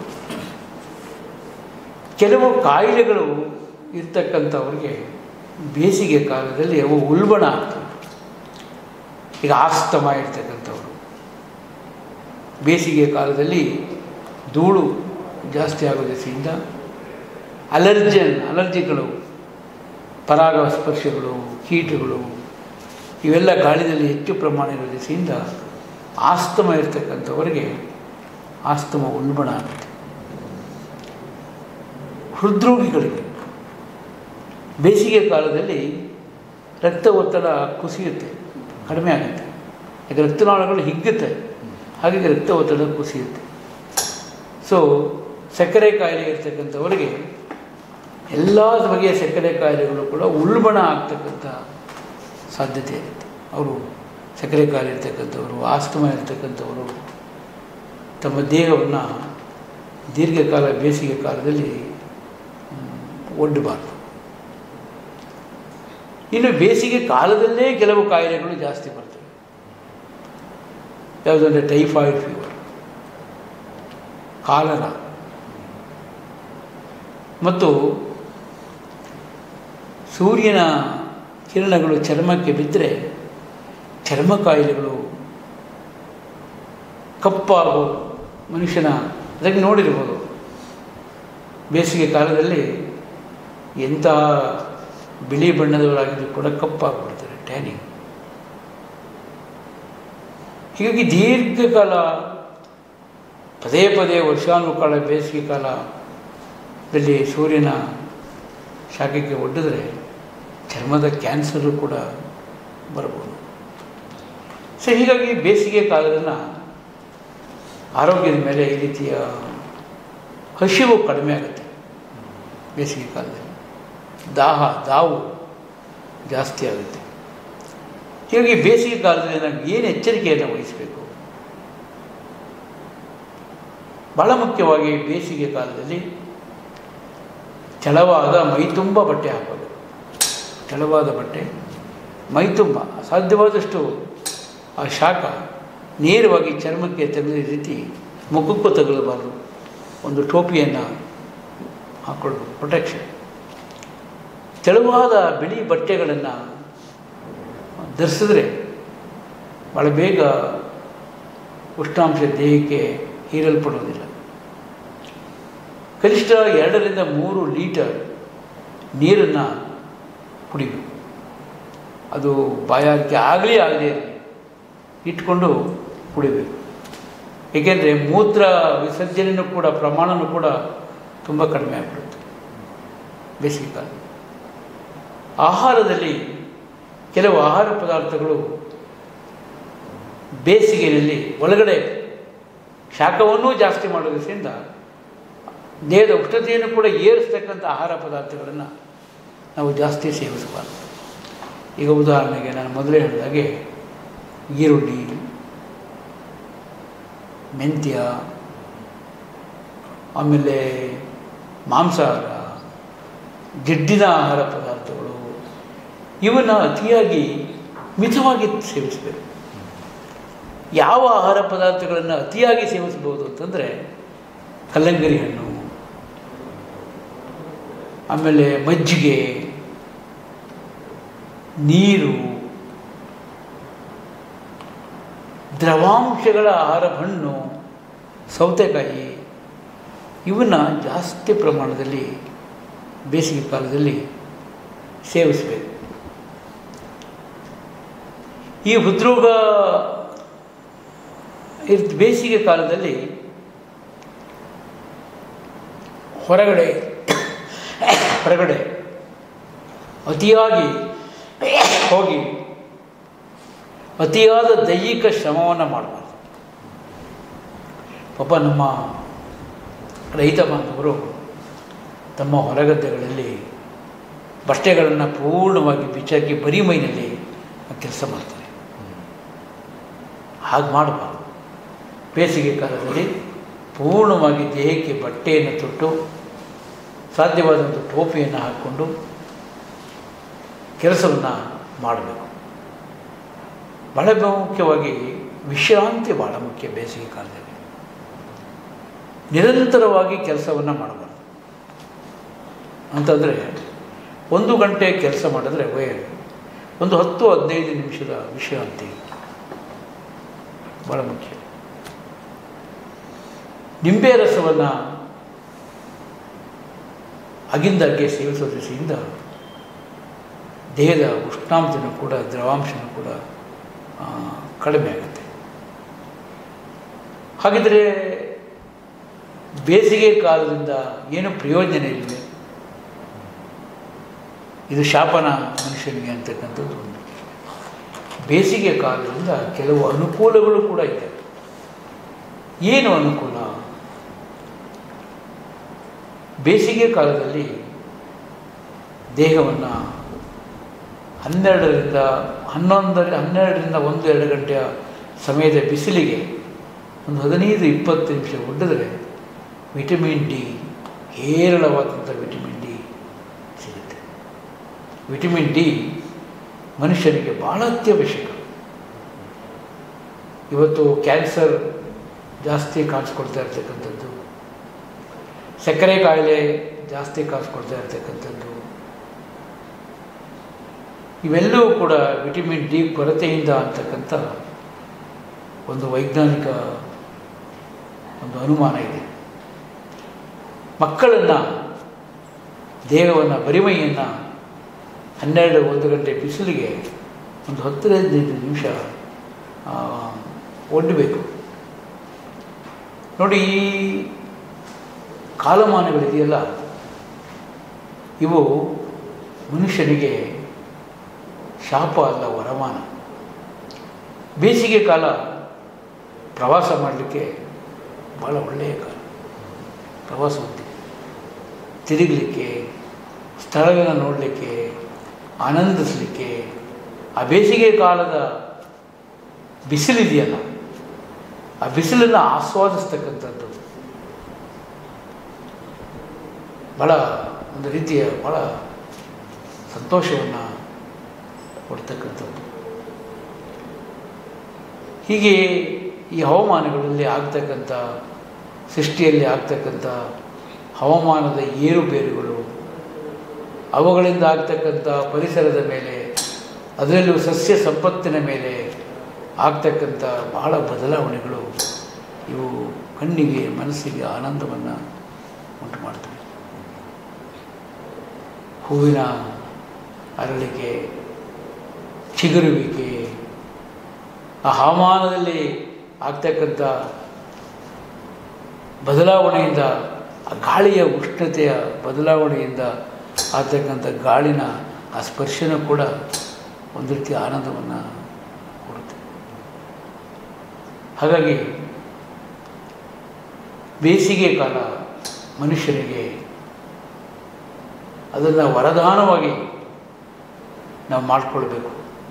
ಕೆಲವು ಕಾಯಿಲೆಗಳು ಇರ್ತಕ್ಕಂಥವ್ರಿಗೆ ಬೇಸಿಗೆ ಕಾಲದಲ್ಲಿ ಅವು ಉಲ್ಬಣ ಆಗ್ತವೆ ಈಗ ಆಸ್ತಮ ಇರ್ತಕ್ಕಂಥವ್ರು ಬೇಸಿಗೆ ಕಾಲದಲ್ಲಿ ಧೂಳು ಜಾಸ್ತಿ ಆಗೋದ್ರಿಂದ ಅಲರ್ಜನ್ ಅಲರ್ಜಿಗಳು ಪರಾಗ ಸ್ಪರ್ಶಗಳು ಕೀಟಗಳು ಇವೆಲ್ಲ ಗಾಳಿಯಲ್ಲಿ ಹೆಚ್ಚು ಪ್ರಮಾಣ ಇರೋದ್ರಿಂದ ಆಸ್ತಮ ಇರ್ತಕ್ಕಂಥವರಿಗೆ ಆಸ್ತಮ ಉಲ್ಬಣ ಆಗುತ್ತೆ ಹೃದ್ರೋಗಿಗಳಿಗೆ ಬೇಸಿಗೆ ಕಾಲದಲ್ಲಿ ರಕ್ತ ಒತ್ತಡ ಕುಸಿಯುತ್ತೆ ಕಡಿಮೆ ಆಗುತ್ತೆ ಯಾಕೆ ರಕ್ತನಾಳಗಳು ಹಿಗ್ಗುತ್ತೆ ಹಾಗಾಗಿ ರಕ್ತ ಒತ್ತಡ ಕುಸಿಯುತ್ತೆ ಸೊ ಸಕ್ಕರೆ ಕಾಯಿಲೆ ಇರ್ತಕ್ಕಂಥವರಿಗೆ ಎಲ್ಲ ಬಗೆಯ ಸಕ್ಕರೆ ಕಾಯಿಲೆಗಳು ಕೂಡ ಉಲ್ಬಣ ಆಗ್ತಕ್ಕಂಥ ಸಾಧ್ಯತೆ ಇರುತ್ತೆ ಅವರು ಸಕ್ಕರೆ ಕಾಯಿಲೆ ಇರ್ತಕ್ಕಂಥವರು ಆಸ್ತಮ ಇರ್ತಕ್ಕಂಥವರು ತಮ್ಮ ದೇಹವನ್ನು ದೀರ್ಘಕಾಲ ಬೇಸಿಗೆ ಕಾಲದಲ್ಲಿ ಒಡ್ಡಬಾರ್ದು ಇನ್ನು ಬೇಸಿಗೆ ಕಾಲದಲ್ಲೇ ಕೆಲವು ಕಾಯಿಲೆಗಳು ಜಾಸ್ತಿ ಬರ್ತವೆ ಯಾವುದಂದರೆ ಟೈಫಾಯ್ಡ್ ಫೀವರ್ ಕಾಲರ ಮತ್ತು ಸೂರ್ಯನ ಕಿರಣಗಳು ಚರ್ಮಕ್ಕೆ ಬಿದ್ದರೆ ಚರ್ಮ ಕಾಯಿಲೆಗಳು ಕಪ್ಪಾಗೋದು ಮನುಷ್ಯನ ಅದಕ್ಕೆ ನೋಡಿರ್ಬೋದು ಬೇಸಿಗೆ ಕಾಲದಲ್ಲಿ ಎಂತಹ ಬಿಳಿ ಬಣ್ಣದವರಾಗಿದ್ದು ಕೂಡ ಕಪ್ಪಾಗ್ಬಿಡ್ತಾರೆ ಟ್ಯಾನಿಂಗ್ ಹೀಗಾಗಿ ದೀರ್ಘಕಾಲ ಪದೇ ಪದೇ ವರ್ಷಾನುಕಾಲ ಬೇಸಿಗೆ ಕಾಲದಲ್ಲಿ ಸೂರ್ಯನ ಶಾಖಕ್ಕೆ ಒಡ್ಡಿದ್ರೆ ಚರ್ಮದ ಕ್ಯಾನ್ಸರು ಕೂಡ ಬರ್ಬೋದು ಸೊ ಹೀಗಾಗಿ ಬೇಸಿಗೆ ಕಾಲದನ್ನು ಆರೋಗ್ಯದ ಮೇಲೆ ಈ ರೀತಿಯ ಹಸಿವು ಕಡಿಮೆ ಆಗುತ್ತೆ ಬೇಸಿಗೆ ಕಾಲದಲ್ಲಿ ದಾಹ ದಾವು ಜಾಸ್ತಿ ಆಗುತ್ತೆ ಹೀಗಾಗಿ ಬೇಸಿಗೆ ಕಾಲದಲ್ಲಿ ನಾವು ಏನು ಎಚ್ಚರಿಕೆಯನ್ನು ವಹಿಸಬೇಕು ಬಹಳ ಮುಖ್ಯವಾಗಿ ಬೇಸಿಗೆ ಕಾಲದಲ್ಲಿ ತೆಳವಾದ ಮೈತುಂಬ ಬಟ್ಟೆ ಹಾಕೋದು ತೆಳವಾದ ಬಟ್ಟೆ ಮೈತುಂಬ ಸಾಧ್ಯವಾದಷ್ಟು ಆ ಶಾಖ ನೇರವಾಗಿ ಚರ್ಮಕ್ಕೆ ತಗುಲಿದ ರೀತಿ ಮುಖಕ್ಕೂ ತಗಲಬಾರದು ಒಂದು ಟೋಪಿಯನ್ನು ಹಾಕ್ಕೊಳ್ಬೇಕು ಪ್ರೊಟೆಕ್ಷನ್ ತೆಳುವಾದ ಬಿಳಿ ಬಟ್ಟೆಗಳನ್ನು ಧರಿಸಿದ್ರೆ ಭಾಳ ಬೇಗ ಉಷ್ಣಾಂಶ ದೇಹಕ್ಕೆ ಹೀರಲ್ಪಡುವುದಿಲ್ಲ ಕನಿಷ್ಠ ಎರಡರಿಂದ ಮೂರು ಲೀಟರ್ ನೀರನ್ನು ಕುಡಿಬೇಕು ಅದು ಬಾಯಾರಿಕೆ ಆಗಲಿ ಆಗಲಿ ಇಟ್ಕೊಂಡು ಕುಡಿಬೇಕು ಏಕೆಂದರೆ ಮೂತ್ರ ವಿಸರ್ಜನೆಯೂ ಕೂಡ ಪ್ರಮಾಣನೂ ಕೂಡ ತುಂಬ ಕಡಿಮೆ ಆಗಿಬಿಡುತ್ತೆ ಬೇಸಿಗೆ ಕಾಲ ಆಹಾರದಲ್ಲಿ ಕೆಲವು ಆಹಾರ ಪದಾರ್ಥಗಳು ಬೇಸಿಗೆಯಲ್ಲಿ ಒಳಗಡೆ ಶಾಖವನ್ನೂ ಜಾಸ್ತಿ ಮಾಡೋದ್ರಿಂದ ದೇಹದ ಉಷ್ಣತೆಯನ್ನು ಕೂಡ ಏರಿಸ್ತಕ್ಕಂಥ ಆಹಾರ ಪದಾರ್ಥಗಳನ್ನು ನಾವು ಜಾಸ್ತಿ ಸೇವಿಸಬಾರ್ದು ಈಗ ಉದಾಹರಣೆಗೆ ನಾನು ಮೊದಲೇ ಹೇಳಿದಾಗೆ ಈರುಳ್ಳಿ ಮೆಂತ್ಯ ಆಮೇಲೆ ಮಾಂಸಾಹಾರ ಜಿಡ್ಡಿನ ಆಹಾರ ಪದಾರ್ಥಗಳು ಇವನ್ನು ಅತಿಯಾಗಿ ಮಿತವಾಗಿ ಸೇವಿಸಬೇಕು ಯಾವ ಆಹಾರ ಪದಾರ್ಥಗಳನ್ನು ಅತಿಯಾಗಿ ಸೇವಿಸಬಹುದು ಅಂತಂದರೆ ಕಲ್ಲಂಗರಿ ಹಣ್ಣು ಆಮೇಲೆ ಮಜ್ಜಿಗೆ ನೀರು ದ್ರವಾಂಶಗಳ ಆಹಾರ ಹಣ್ಣು ಸೌತೆಕಾಯಿ ಇವನ್ನು ಜಾಸ್ತಿ ಪ್ರಮಾಣದಲ್ಲಿ ಬೇಸಿಗೆ ಕಾಲದಲ್ಲಿ ಸೇವಿಸಬೇಕು ಈ ಹೃದ್ರೋಗ ಇರ್ತ ಬೇಸಿಗೆ ಕಾಲದಲ್ಲಿ ಹೊರಗಡೆ ಹೊರಗಡೆ ಅತಿಯಾಗಿ ಹೋಗಿ ಅತಿಯಾದ ದೈಹಿಕ ಶ್ರಮವನ್ನು ಮಾಡಬಾರ್ದು ಪಾಪ ನಮ್ಮ ರೈತ ಬಾಂಧವರು ತಮ್ಮ ಹೊರಗದ್ದೆಗಳಲ್ಲಿ ಬಟ್ಟೆಗಳನ್ನು ಪೂರ್ಣವಾಗಿ ಬಿಚ್ಚಾಕಿ ಬರೀ ಮೈನಲ್ಲಿ ಕೆಲಸ ಮಾಡ್ತಾರೆ ಹಾಗೆ ಮಾಡಬಾರ್ದು ಬೇಸಿಗೆ ಕಾಲದಲ್ಲಿ ಪೂರ್ಣವಾಗಿ ದೇಹಕ್ಕೆ ಬಟ್ಟೆಯನ್ನು ತೊಟ್ಟು ಸಾಧ್ಯವಾದಂಥ ಟೋಪಿಯನ್ನು ಹಾಕ್ಕೊಂಡು ಕೆಲಸವನ್ನು ಮಾಡಬೇಕು ಬಹಳ ಮುಖ್ಯವಾಗಿ ವಿಶ್ರಾಂತಿ ಬಹಳ ಮುಖ್ಯ ಬೇಸಿಗೆ ಕಾಲದಲ್ಲಿ ನಿರಂತರವಾಗಿ ಕೆಲಸವನ್ನು ಮಾಡಬಾರ್ದು ಅಂತಂದರೆ ಒಂದು ಗಂಟೆ ಕೆಲಸ ಮಾಡಿದ್ರೆ ವಯ ಒಂದು ಹತ್ತು ಹದಿನೈದು ನಿಮಿಷದ ವಿಶ್ರಾಂತಿ ಭಾಳ ಮುಖ್ಯ ನಿಂಬೆ ರಸವನ್ನು ಅಗಿಂದಾಗೆ ಸೇವಿಸೋದ್ರಿಂದ ದೇಹದ ಉಷ್ಣಾಂಶನೂ ಕೂಡ ದ್ರವಾಂಶನೂ ಕೂಡ ಆ, ಕಡಿಮೆ ಆಗುತ್ತೆ ಹಾಗಿದ್ರೆ ಬೇಸಿಗೆ ಕಾಲದಿಂದ ಏನು ಪ್ರಯೋಜನ ಇಲ್ಲವೆ ಇದು ಶಾಪನ ಮನುಷ್ಯನಿಗೆ ಅಂತಕ್ಕಂಥದ್ದು ಒಂದು ಬೇಸಿಗೆ ಕಾಲದಿಂದ ಕೆಲವು ಅನುಕೂಲಗಳು ಕೂಡ ಇದೆ ಏನು ಅನುಕೂಲ ಬೇಸಿಗೆ ಕಾಲದಲ್ಲಿ ದೇಹವನ್ನು ಹನ್ನೆರಡರಿಂದ ಹನ್ನೊಂದರ ಹನ್ನೆರಡರಿಂದ ಒಂದು ಎರಡು ಗಂಟೆಯ ಸಮಯದ ಬಿಸಿಲಿಗೆ ಒಂದು ಹದಿನೈದು ಇಪ್ಪತ್ತು ನಿಮಿಷ ಒಡ್ಡಿದ್ರೆ ವಿಟಮಿನ್ ಡಿ ಹೇರಳವಾದಂಥ ವಿಟಮಿನ್ ಡಿ ಸಿಗುತ್ತೆ ವಿಟಮಿನ್ ಡಿ ಮನುಷ್ಯನಿಗೆ ಭಾಳ ಅತ್ಯವಶ್ಯಕ ಇವತ್ತು ಕ್ಯಾನ್ಸರ್ ಜಾಸ್ತಿ ಕಾಣಿಸ್ಕೊಳ್ತಾ ಇರ್ತಕ್ಕಂಥದ್ದು ಸಕ್ಕರೆ ಕಾಯಿಲೆ ಜಾಸ್ತಿ ಕಾಣಿಸ್ಕೊಳ್ತಾ ಇರ್ತಕ್ಕಂಥದ್ದು ಇವೆಲ್ಲವೂ ಕೂಡ ವಿಟಮಿನ್ ಡಿ ಕೊರತೆಯಿಂದ ಅಂತಕ್ಕಂಥ ಒಂದು ವೈಜ್ಞಾನಿಕ ಒಂದು ಅನುಮಾನ ಇದೆ ಮಕ್ಕಳನ್ನು ದೇಹವನ್ನು ಬರಿಮೈಯನ್ನು ಹನ್ನೆರಡು ಒಂದು ಗಂಟೆ ಬಿಸಿಲಿಗೆ ಒಂದು ಹತ್ತು ಹದಿನೈದು ನಿಮಿಷ ಆ, ಒಡ್ಡಬೇಕು ನೋಡಿ ಈ ಕಾಲಮಾನಗಳಿದೆಯಲ್ಲ ಇವು ಮನುಷ್ಯನಿಗೆ ಶಾಪ ಅಲ್ಲ ವರಮಾನ ಬೇಸಿಗೆ ಕಾಲ ಪ್ರವಾಸ ಮಾಡಲಿಕ್ಕೆ ಭಾಳ ಒಳ್ಳೆಯ ಕಾಲ ಪ್ರವಾಸ ಹೋಗ್ತೀವಿ ತಿರುಗಲಿಕ್ಕೆ ಸ್ಥಳಗಳನ್ನು ನೋಡಲಿಕ್ಕೆ ಆನಂದಿಸಲಿಕ್ಕೆ ಆ ಬೇಸಿಗೆ ಕಾಲದ ಬಿಸಿಲಿದೆಯಲ್ಲ ಆ ಬಿಸಿಲನ್ನು ಆಸ್ವಾದಿಸ್ತಕ್ಕಂಥದ್ದು ಭಾಳ ಒಂದು ರೀತಿಯ ಭಾಳ ಸಂತೋಷವನ್ನು ಕೊಡ್ತಕ್ಕಂಥದ್ದು ಹೀಗೆ ಈ ಹವಾಮಾನಗಳಲ್ಲಿ ಆಗ್ತಕ್ಕಂಥ ಸೃಷ್ಟಿಯಲ್ಲಿ ಆಗ್ತಕ್ಕಂಥ ಹವಾಮಾನದ ಏರುಪೇರುಗಳು ಅವುಗಳಿಂದ ಆಗ್ತಕ್ಕಂಥ ಪರಿಸರದ ಮೇಲೆ ಅದರಲ್ಲೂ ಸಸ್ಯ ಸಂಪತ್ತಿನ ಮೇಲೆ ಆಗ್ತಕ್ಕಂಥ ಬಹಳ ಬದಲಾವಣೆಗಳು ಇವು ಕಣ್ಣಿಗೆ ಮನಸ್ಸಿಗೆ ಆನಂದವನ್ನು ಉಂಟು ಮಾಡ್ತವೆ ಹೂವಿನ ಅರಳಿಕೆ ಚಿಗುರುವಿಕೆ ಆ ಹವಾಮಾನದಲ್ಲಿ ಆಗ್ತಕ್ಕಂಥ ಬದಲಾವಣೆಯಿಂದ ಆ ಗಾಳಿಯ ಉಷ್ಣತೆಯ ಬದಲಾವಣೆಯಿಂದ ಆಗ್ತಕ್ಕಂಥ ಗಾಳಿನ ಆ ಸ್ಪರ್ಶನೂ ಕೂಡ ಒಂದು ರೀತಿ ಆನಂದವನ್ನು ಕೊಡುತ್ತೆ ಹಾಗಾಗಿ ಬೇಸಿಗೆ ಕಾಲ ಮನುಷ್ಯನಿಗೆ ಅದನ್ನು ವರದಾನವಾಗಿ ನಾವು ಮಾಡಿಕೊಳ್ಬೇಕು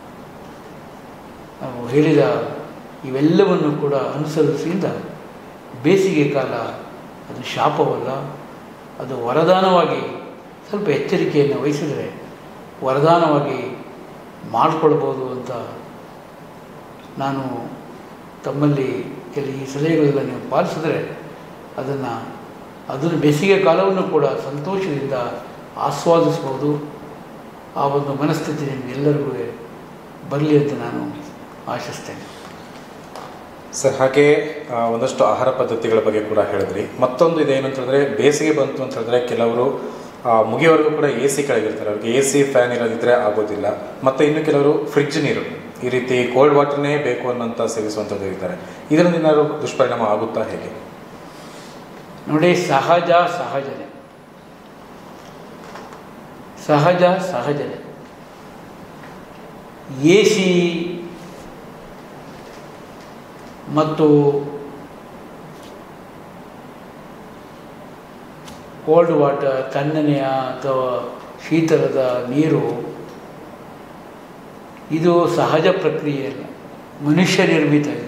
ನಾವು ಹೇಳಿದ ಇವೆಲ್ಲವನ್ನು ಕೂಡ ಅನುಸರಿಸಿಯಿಂದ ಬೇಸಿಗೆ ಕಾಲ ಅದು ಶಾಪವಲ್ಲ ಅದು ವರದಾನವಾಗಿ ಸ್ವಲ್ಪ ಎಚ್ಚರಿಕೆಯನ್ನು ವಹಿಸಿದರೆ ವರದಾನವಾಗಿ ಮಾಡಿಕೊಳ್ಬೋದು ಅಂತ ನಾನು ತಮ್ಮಲ್ಲಿ ಕೆಲ ಈ ಸಲಹೆಗಳೆಲ್ಲ ನೀವು ಪಾಲಿಸಿದ್ರೆ ಅದನ್ನು ಅದನ್ನು ಬೇಸಿಗೆ ಕಾಲವನ್ನು ಕೂಡ ಸಂತೋಷದಿಂದ ಆಸ್ವಾದಿಸ್ಬೋದು ಆ ಒಂದು ಮನಸ್ಥಿತಿ ನಿಮಗೆಲ್ಲರಿಗೂ ಬರಲಿ ಅಂತ ನಾನು ಆಶಿಸ್ತೇನೆ ಸರ್ ಹಾಗೆ ಆ, ಒಂದಷ್ಟು ಆಹಾರ ಪದ್ಧತಿಗಳ ಬಗ್ಗೆ ಕೂಡ ಹೇಳಿದ್ರಿ ಮತ್ತೊಂದು ಇದೇನು ಅಂತ ಹೇಳಿದ್ರೆ ಬೇಸಿಗೆ ಬಂತು ಅಂತ ಹೇಳಿದ್ರೆ ಕೆಲವರು ಆ, ಮುಗಿಯವರೆಗೂ ಕೂಡ ಎ ಸಿ ಕೆಳಗಿರ್ತಾರೆ ಅವ್ರಿಗೆ ಎ ಸಿ ಫ್ಯಾನ್ ಇರೋದಿದ್ರೆ ಆಗೋದಿಲ್ಲ ಮತ್ತು ಇನ್ನು ಕೆಲವರು ಫ್ರಿಡ್ಜ್ ನೀರು ಈ ರೀತಿ ಕೋಲ್ಡ್ ವಾಟರ್ನೇ ಬೇಕು ಅನ್ನೋಂಥ ಸೇವಿಸುವಂಥದ್ದು ಇರ್ತಾರೆ ಇದರಿಂದ ಏನಾದ್ರು ದುಷ್ಪರಿಣಾಮ ಆಗುತ್ತಾ ಹೇಗೆ ನೋಡಿ ಸಹಜ ಸಹಜನೇ ಸಹಜ ಸಹಜನೇ ಎ ಸಿ ಮತ್ತು ಕೋಲ್ಡ್ ವಾಟರ್ ತಣ್ಣನೆಯ ಅಥವಾ ಶೀತಲದ ನೀರು ಇದು ಸಹಜ ಪ್ರಕ್ರಿಯೆ ಅಲ್ಲ ಮನುಷ್ಯ ನಿರ್ಮಿತ ಇದು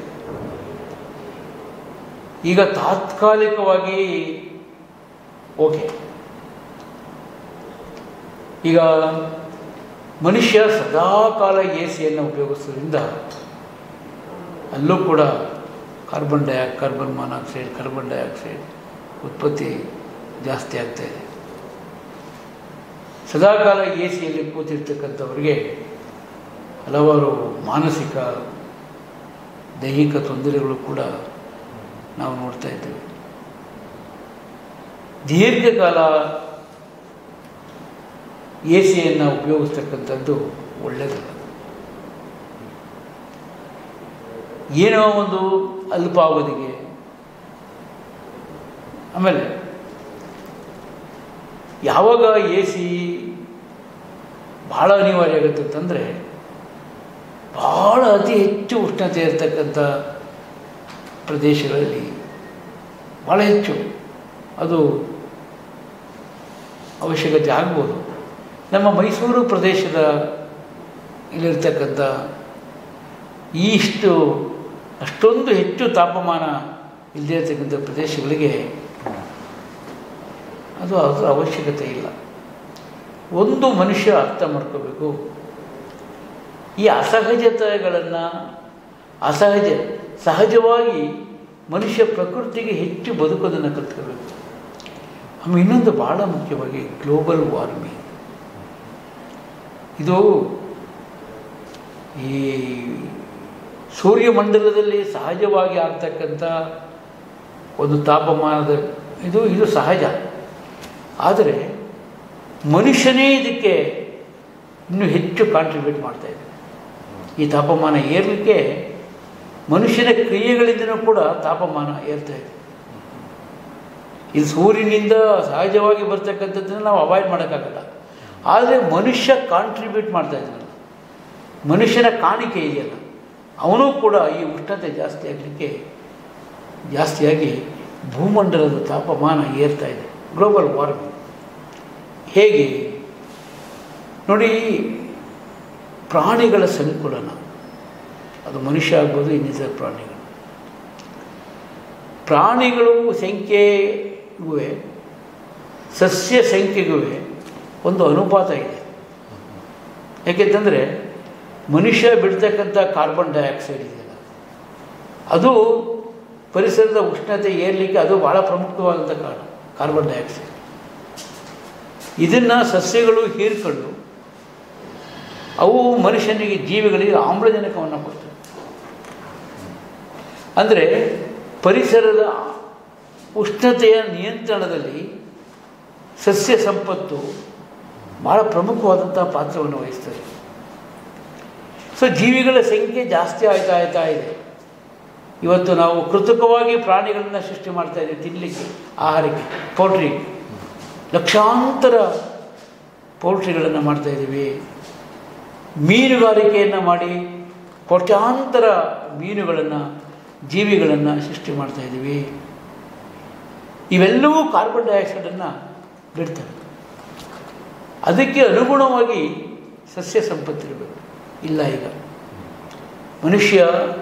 ಈಗ ತಾತ್ಕಾಲಿಕವಾಗಿ ಓಕೆ ಈಗ ಮನುಷ್ಯ ಸದಾಕಾಲ ಎ ಸಿಯನ್ನು ಉಪಯೋಗಿಸೋದ್ರಿಂದ ಅಲ್ಲೂ ಕೂಡ carbon di carbon monoxide carbon dioxide ಉತ್ಪತ್ತಿ ಜಾಸ್ತಿ ಆಗ್ತಾ ಇದೆ ಸದಾಕಾಲ ಎ ಸಿಯಲ್ಲಿ ಕೂತಿರ್ತಕ್ಕಂಥವ್ರಿಗೆ ಹಲವಾರು ಮಾನಸಿಕ ದೈಹಿಕ ತೊಂದರೆಗಳು ಕೂಡ ನಾವು ನೋಡ್ತಾ ಇದ್ದೇವೆ ದೀರ್ಘಕಾಲ ಎ ಸಿಯನ್ನು ಉಪಯೋಗಿಸ್ತಕ್ಕಂಥದ್ದು ಒಳ್ಳೆಯದಲ್ಲ ಏನೋ ಒಂದು ಅಲ್ಪಾವಧಿಗೆ ಆಮೇಲೆ ಯಾವಾಗ ಎ ಸಿ ಭಾಳ ಅನಿವಾರ್ಯ ಆಗುತ್ತೆ ಅಂತಂದರೆ ಭಾಳ ಅತಿ ಹೆಚ್ಚು ಉಷ್ಣತೆ ಇರತಕ್ಕಂಥ ಪ್ರದೇಶಗಳಲ್ಲಿ ಭಾಳ ಹೆಚ್ಚು ಅದು ಅವಶ್ಯಕತೆ ಆಗ್ಬೋದು ನಮ್ಮ ಮೈಸೂರು ಪ್ರದೇಶದ ಇಲ್ಲಿರ್ತಕ್ಕಂಥ ಇಷ್ಟು ಅಷ್ಟೊಂದು ಹೆಚ್ಚು ತಾಪಮಾನ ಇಲ್ಲದೇ ಇರತಕ್ಕಂಥ ಪ್ರದೇಶಗಳಿಗೆ ಅದು ಅದರ ಅವಶ್ಯಕತೆ ಇಲ್ಲ ಒಂದು ಮನುಷ್ಯ ಅರ್ಥ ಮಾಡ್ಕೋಬೇಕು ಈ ಅಸಹಜತೆಗಳನ್ನು ಅಸಹಜ ಸಹಜವಾಗಿ ಮನುಷ್ಯ ಪ್ರಕೃತಿಗೆ ಹೆಚ್ಚು ಬದುಕೋದನ್ನು ಕಲ್ತ್ಕೋಬೇಕು ಆಮೇಲೆ ಇನ್ನೊಂದು ಭಾಳ ಮುಖ್ಯವಾಗಿ ಗ್ಲೋಬಲ್ ವಾರ್ಮಿಂಗ್ ಇದು ಈ ಸೂರ್ಯಮಂಡಲದಲ್ಲಿ ಸಹಜವಾಗಿ ಆಗ್ತಕ್ಕಂಥ ಒಂದು ತಾಪಮಾನದ ಇದು ಇದು ಸಹಜ ಆದರೆ ಮನುಷ್ಯನೇ ಇದಕ್ಕೆ ಇನ್ನೂ ಹೆಚ್ಚು ಕಾಂಟ್ರಿಬ್ಯೂಟ್ ಮಾಡ್ತಾ ಇದೆ ಈ ತಾಪಮಾನ ಏರಲಿಕ್ಕೆ ಮನುಷ್ಯನ ಕ್ರಿಯೆಗಳಿಂದನೂ ಕೂಡ ತಾಪಮಾನ ಏರ್ತಾ ಇದೆ ಇದು ಸೂರ್ಯನಿಂದ ಸಹಜವಾಗಿ ಬರ್ತಕ್ಕಂಥದ್ದನ್ನು ನಾವು ಅವಾಯ್ಡ್ ಮಾಡೋಕ್ಕಾಗಲ್ಲ ಆದರೆ ಮನುಷ್ಯ ಕಾಂಟ್ರಿಬ್ಯೂಟ್ ಮಾಡ್ತಾ ಇದ್ದಾನೆ ಮನುಷ್ಯನ ಕಾಣಿಕೆ ಇದೆಯಲ್ಲ ಅವನು ಕೂಡ ಈ ಉಷ್ಣತೆ ಜಾಸ್ತಿ ಆಗಲಿಕ್ಕೆ ಜಾಸ್ತಿಯಾಗಿ ಭೂಮಂಡಲದ ತಾಪಮಾನ ಏರ್ತಾ ಇದೆ ಗ್ಲೋಬಲ್ ವಾರ್ಮಿಂಗ್ ಹೇಗೆ ನೋಡಿ ಪ್ರಾಣಿಗಳ ಸಂಕುಲನ ಅದು ಮನುಷ್ಯ ಆಗ್ಬೋದು ಇನ್ನಿತರ ಪ್ರಾಣಿಗಳು ಪ್ರಾಣಿಗಳು ಸಂಖ್ಯೆಗೂ ಸಸ್ಯ ಸಂಖ್ಯೆಗೂ ಒಂದು ಅನುಪಾತ ಇದೆ ಯಾಕೆಂತಂದರೆ ಮನುಷ್ಯ ಬಿಡ್ತಕ್ಕಂಥ ಕಾರ್ಬನ್ ಡೈಆಕ್ಸೈಡ್ ಇದೆಯಲ್ಲ ಅದು ಪರಿಸರದ ಉಷ್ಣತೆ ಏರಲಿಕ್ಕೆ ಅದು ಭಾಳ ಪ್ರಮುಖವಾದಂಥ ಕಾರಣ ಕಾರ್ಬನ್ ಡೈಆಕ್ಸೈಡ್ ಇದನ್ನು ಸಸ್ಯಗಳು ಹೀರ್ಕೊಂಡು ಅವು ಮನುಷ್ಯನಿಗೆ ಜೀವಿಗಳಿಗೆ ಆಮ್ಲಜನಕವನ್ನು ಕೊಡ್ತವೆ ಅಂದರೆ ಪರಿಸರದ ಉಷ್ಣತೆಯ ನಿಯಂತ್ರಣದಲ್ಲಿ ಸಸ್ಯ ಸಂಪತ್ತು ಭಾಳ ಪ್ರಮುಖವಾದಂಥ ಪಾತ್ರವನ್ನು ವಹಿಸ್ತದೆ ಸೊ ಜೀವಿಗಳ ಸಂಖ್ಯೆ ಜಾಸ್ತಿ ಆಯ್ತಾ ಆಯ್ತಾ ಇದೆ ಇವತ್ತು ನಾವು ಕೃತಕವಾಗಿ ಪ್ರಾಣಿಗಳನ್ನ ಸೃಷ್ಟಿ ಮಾಡ್ತಾ ಇದ್ದೀವಿ ತಿನ್ನಲಿಕ್ಕೆ ಆಹಾರಕ್ಕೆ ಪೌಲ್ಟ್ರಿ ಲಕ್ಷಾಂತರ ಪೌಲ್ಟ್ರಿಗಳನ್ನು ಮಾಡ್ತಾ ಇದ್ದೀವಿ ಮೀನುಗಾರಿಕೆಯನ್ನು ಮಾಡಿ ಕೋಟ್ಯಾಂತರ ಮೀನುಗಳನ್ನು ಜೀವಿಗಳನ್ನು ಸೃಷ್ಟಿ ಮಾಡ್ತಾ ಇದ್ದೀವಿ ಇವೆಲ್ಲವೂ ಕಾರ್ಬನ್ ಡೈಆಕ್ಸೈಡನ್ನು ಬಿಡ್ತವೆ ಅದಕ್ಕೆ ಅನುಗುಣವಾಗಿ ಸಸ್ಯ ಸಂಪತ್ತಿರಬೇಕು ಇಲ್ಲ ಈಗ ಮನುಷ್ಯ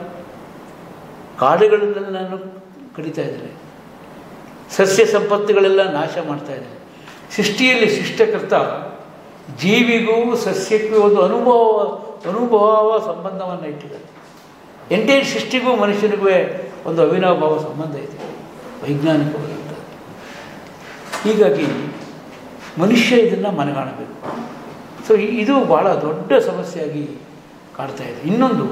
ಕಾಡುಗಳನ್ನೆಲ್ಲ ಕಡಿತಾ ಇದ್ದಾರೆ ಸಸ್ಯ ಸಂಪತ್ತುಗಳೆಲ್ಲ ನಾಶ ಮಾಡ್ತಾ ಇದ್ದಾರೆ ಸೃಷ್ಟಿಯಲ್ಲಿ ಶಿಷ್ಟಕರ್ತ ಜೀವಿಗೂ ಸಸ್ಯಕ್ಕೂ ಒಂದು ಅನುಭವ ಅನುಭವ ಸಂಬಂಧವನ್ನು ಇಟ್ಟಿದ್ದಾರೆ ಎಂಟೈರ್ ಸೃಷ್ಟಿಗೂ ಮನುಷ್ಯನಿಗೂ ಒಂದು ಅವಿನಾಭಾವ ಸಂಬಂಧ ಇದೆ ವೈಜ್ಞಾನಿಕವಾಗಿ ಹೀಗಾಗಿ ಮನುಷ್ಯ ಇದನ್ನು ಮನಗಾಣಬೇಕು ಸೊ ಇದು ಭಾಳ ದೊಡ್ಡ ಸಮಸ್ಯೆಯಾಗಿ ಕಾಡ್ತಾ ಇದೆ ಇನ್ನೊಂದು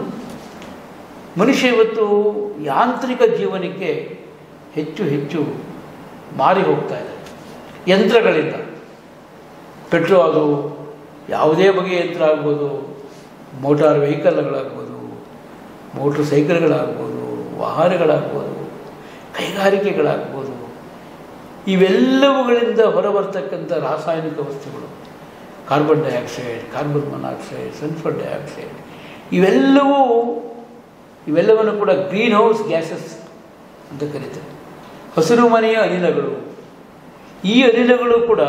ಮನುಷ್ಯ ಇವತ್ತು ಯಾಂತ್ರಿಕ ಜೀವನಕ್ಕೆ ಹೆಚ್ಚು ಹೆಚ್ಚು ಮಾರಿ ಹೋಗ್ತಾ ಇದೆ ಯಂತ್ರಗಳಿಂದ ಪೆಟ್ರೋಲ್ ಅದು ಯಾವುದೇ ಬಗೆಯ ಯಂತ್ರ ಆಗ್ಬೋದು ಮೋಟಾರ್ ವೆಹಿಕಲ್ಗಳಾಗ್ಬೋದು ಮೋಟ್ರ್ ಸೈಕಲ್ಗಳಾಗ್ಬೋದು ವಾಹನಗಳಾಗ್ಬೋದು ಕೈಗಾರಿಕೆಗಳಾಗ್ಬೋದು ಇವೆಲ್ಲವುಗಳಿಂದ ಹೊರಬರ್ತಕ್ಕಂಥ ರಾಸಾಯನಿಕ ವಸ್ತುಗಳು carbon dioxide carbon monoxide sulphur dioxide ಇವೆಲ್ಲವೂ ಇವೆಲ್ಲವನ್ನು ಕೂಡ ಗ್ರೀನ್ ಹೌಸ್ ಗ್ಯಾಸಸ್ ಅಂತ ಕರೀತಾರೆ ಹಸಿರು ಮನೆಯ ಅನಿಲಗಳು ಈ ಅನಿಲಗಳು ಕೂಡ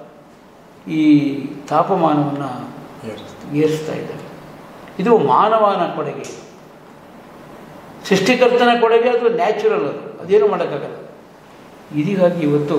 ಈ ತಾಪಮಾನವನ್ನು ಏರಿಸ್ತಾ ಇದ್ದಾವೆ ಇದು ಮಾನವನ ಕೊಡುಗೆ ಸೃಷ್ಟಿಕರ್ತನ ಕೊಡುಗೆ ಅದು ನ್ಯಾಚುರಲ್ ಅದು ಅದೇನು ಮಾಡೋಕ್ಕಾಗಲ್ಲ ಇದೀಗಾಗಿ ಇವತ್ತು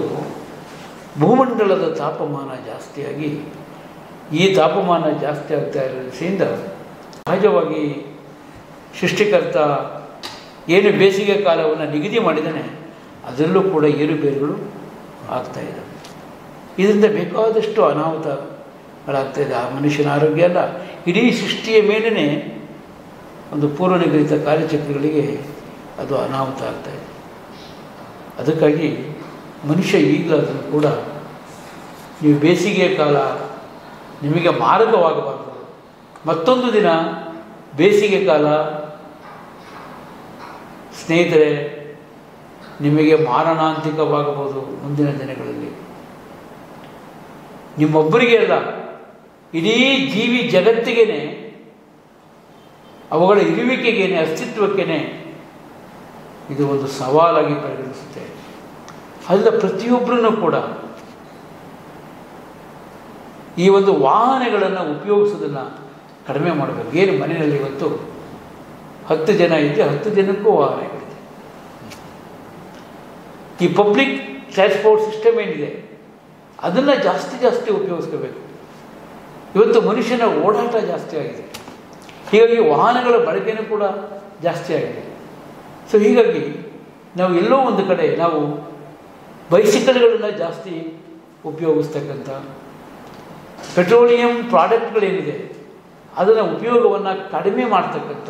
ಭೂಮಂಡಲದ ತಾಪಮಾನ ಜಾಸ್ತಿಯಾಗಿ ಈ ತಾಪಮಾನ ಜಾಸ್ತಿ ಆಗ್ತಾ ಇರೋದ್ರಿಂದ ಸಹಜವಾಗಿ ಸೃಷ್ಟಿಕರ್ತ ಏನು ಬೇಸಿಗೆ ಕಾಲವನ್ನು ನಿಗದಿ ಮಾಡಿದ್ದಾನೆ ಅದರಲ್ಲೂ ಕೂಡ ಏರುಪೇರುಗಳು ಆಗ್ತಾ ಇದ್ದಾವೆ ಇದರಿಂದ ಬೇಕಾದಷ್ಟು ಅನಾಹುತಗಳಾಗ್ತಾ ಇದೆ ಆ ಮನುಷ್ಯನ ಆರೋಗ್ಯ ಅಲ್ಲ ಇಡೀ ಸೃಷ್ಟಿಯ ಮೇಲೇ ಒಂದು ಪೂರ್ವ ನಿಗದಿತ ಕಾರ್ಯಚಕ್ರಗಳಿಗೆ ಅದು ಅನಾಹುತ ಆಗ್ತಾ ಇದೆ ಅದಕ್ಕಾಗಿ ಮನುಷ್ಯ ಈಗಲಾದರೂ ಕೂಡ ನೀವು ಬೇಸಿಗೆಯ ಕಾಲ ನಿಮಗೆ ಮಾರಕವಾಗಬಾರದು ಮತ್ತೊಂದು ದಿನ ಬೇಸಿಗೆ ಕಾಲ ಸ್ನೇಹಿತರೆ ನಿಮಗೆ ಮಾರಣಾಂತಿಕವಾಗಬಹುದು ಮುಂದಿನ ದಿನಗಳಲ್ಲಿ ನಿಮ್ಮೊಬ್ಬರಿಗೆ ಅಲ್ಲ ಇಡೀ ಜೀವಿ ಜಗತ್ತಿಗೇನೆ ಅವುಗಳ ಇರುವಿಕೆಗೇನೆ ಅಸ್ತಿತ್ವಕ್ಕೇನೆ ಇದು ಒಂದು ಸವಾಲಾಗಿ ಪರಿಗಣಿಸುತ್ತೆ ಅಲ್ಲ ಪ್ರತಿಯೊಬ್ಬರನ್ನು ಕೂಡ ಈ ಒಂದು ವಾಹನಗಳನ್ನು ಉಪಯೋಗಿಸೋದನ್ನು ಕಡಿಮೆ ಮಾಡಬೇಕು ಏನು ಮನೆಯಲ್ಲಿ ಇವತ್ತು ಹತ್ತು ಜನ ಇದ್ದರೆ ಹತ್ತು ಜನಕ್ಕೂ ವಾಹನಗಳಿದೆ ಈ ಪಬ್ಲಿಕ್ ಟ್ರಾನ್ಸ್ಪೋರ್ಟ್ ಸಿಸ್ಟಮ್ ಏನಿದೆ ಅದನ್ನು ಜಾಸ್ತಿ ಜಾಸ್ತಿ ಉಪಯೋಗಿಸ್ಕೋಬೇಕು ಇವತ್ತು ಮನುಷ್ಯನ ಓಡಾಟ ಜಾಸ್ತಿ ಆಗಿದೆ ಹೀಗಾಗಿ ವಾಹನಗಳ ಬಳಕೆಯೂ ಕೂಡ ಜಾಸ್ತಿ ಆಗಿದೆ ಸೊ ಹೀಗಾಗಿ ನಾವು ಎಲ್ಲೋ ಒಂದು ಕಡೆ ನಾವು ಬೈಸಿಕಲ್ಗಳನ್ನು ಜಾಸ್ತಿ ಉಪಯೋಗಿಸ್ತಕ್ಕಂಥ ಪೆಟ್ರೋಲಿಯಂ ಪ್ರಾಡಕ್ಟ್ಗಳೇನಿದೆ ಅದರ ಉಪಯೋಗವನ್ನು ಕಡಿಮೆ ಮಾಡ್ತಕ್ಕಂಥ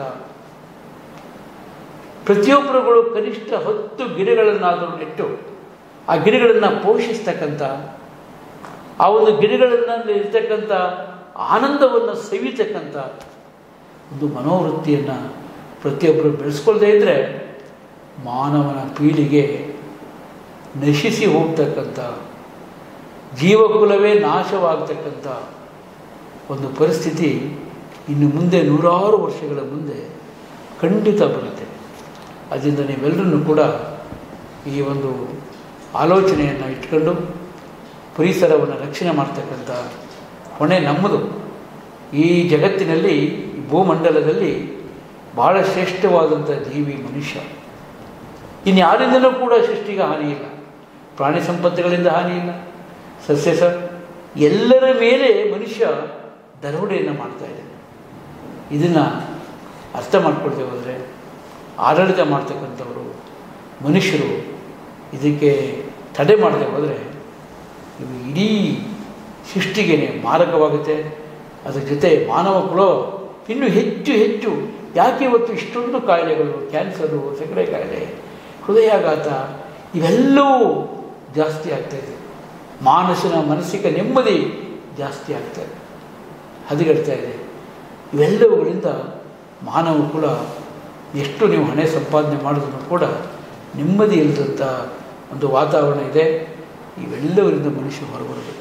ಪ್ರತಿಯೊಬ್ಬರುಗಳು ಕನಿಷ್ಠ ಹತ್ತು ಗಿಡಗಳನ್ನಾದರೂ ನೆಟ್ಟು ಆ ಗಿಡಗಳನ್ನು ಪೋಷಿಸ್ತಕ್ಕಂಥ ಆ ಒಂದು ಗಿಡಗಳಲ್ಲಿ ಇರ್ತಕ್ಕಂಥ ಆನಂದವನ್ನು ಸವಿತಕ್ಕಂಥ ಒಂದು ಮನೋವೃತ್ತಿಯನ್ನು ಪ್ರತಿಯೊಬ್ಬರು ಬೆಳೆಸ್ಕೊಳ್ದೇ ಇದ್ದರೆ ಮಾನವನ ಪೀಳಿಗೆ ನಶಿಸಿ ಹೋಗ್ತಕ್ಕಂಥ ಜೀವಕುಲವೇ ನಾಶವಾಗ್ತಕ್ಕಂಥ ಒಂದು ಪರಿಸ್ಥಿತಿ ಇನ್ನು ಮುಂದೆ ನೂರಾರು ವರ್ಷಗಳ ಮುಂದೆ ಖಂಡಿತ ಬರುತ್ತೆ ಅದರಿಂದ ನೀವೆಲ್ಲರನ್ನೂ ಕೂಡ ಈ ಒಂದು ಆಲೋಚನೆಯನ್ನು ಇಟ್ಕೊಂಡು ಪರಿಸರವನ್ನು ರಕ್ಷಣೆ ಮಾಡ್ತಕ್ಕಂಥ ಹೊಣೆ ನಮ್ಮದು ಈ ಜಗತ್ತಿನಲ್ಲಿ ಈ ಭೂಮಂಡಲದಲ್ಲಿ ಬಹಳ ಶ್ರೇಷ್ಠವಾದಂಥ ಜೀವಿ ಮನುಷ್ಯ ಇನ್ಯಾರಿಂದಲೂ ಕೂಡ ಸೃಷ್ಟಿಗೆ ಹಾನಿ ಇಲ್ಲ ಪ್ರಾಣಿ ಸಂಪತ್ತುಗಳಿಂದ ಹಾನಿ ಇಲ್ಲ ಸಸ್ಯ ಸ ಎಲ್ಲರ ಮೇಲೆ ಮನುಷ್ಯ ದರೋಡೆಯನ್ನು ಮಾಡ್ತಾ ಇದ್ದಾನೆ ಇದನ್ನು ಅರ್ಥ ಮಾಡ್ಕೊಳ್ತೇ ಹೋದರೆ ಆಡಳಿತ ಮಾಡ್ತಕ್ಕಂಥವರು ಮನುಷ್ಯರು ಇದಕ್ಕೆ ತಡೆ ಮಾಡದೆ ಹೋದರೆ ಇದು ಇಡೀ ಸೃಷ್ಟಿಗೆ ಮಾರಕವಾಗುತ್ತೆ ಅದರ ಜೊತೆ ಮಾನವ ಕುಲ ಇನ್ನೂ ಹೆಚ್ಚು ಹೆಚ್ಚು ಯಾಕೆ ಇವತ್ತು ಇಷ್ಟೊಂದು ಕಾಯಿಲೆಗಳು ಕ್ಯಾನ್ಸರು ಸಕ್ಕರೆ ಕಾಯಿಲೆ ಹೃದಯಾಘಾತ ಇವೆಲ್ಲವೂ ಜಾಸ್ತಿ ಆಗ್ತಾಯಿದೆ ಮಾನಸಿನ ಮಾನಸಿಕ ನೆಮ್ಮದಿ ಜಾಸ್ತಿ ಆಗ್ತಾ ಇದೆ ಹದಗೆಡ್ತಾ ಇದೆ ಇವೆಲ್ಲವುಗಳಿಂದ ಮಾನವ ಕುಲ ಎಷ್ಟು ನೀವು ಹಣೆ ಸಂಪಾದನೆ ಮಾಡಿದ್ರು ಕೂಡ ನೆಮ್ಮದಿ ಇಲ್ಲದಂಥ ಒಂದು ವಾತಾವರಣ ಇದೆ ಇವೆಲ್ಲವರಿಂದ ಮನುಷ್ಯ ಹೊರಬರಬೇಕು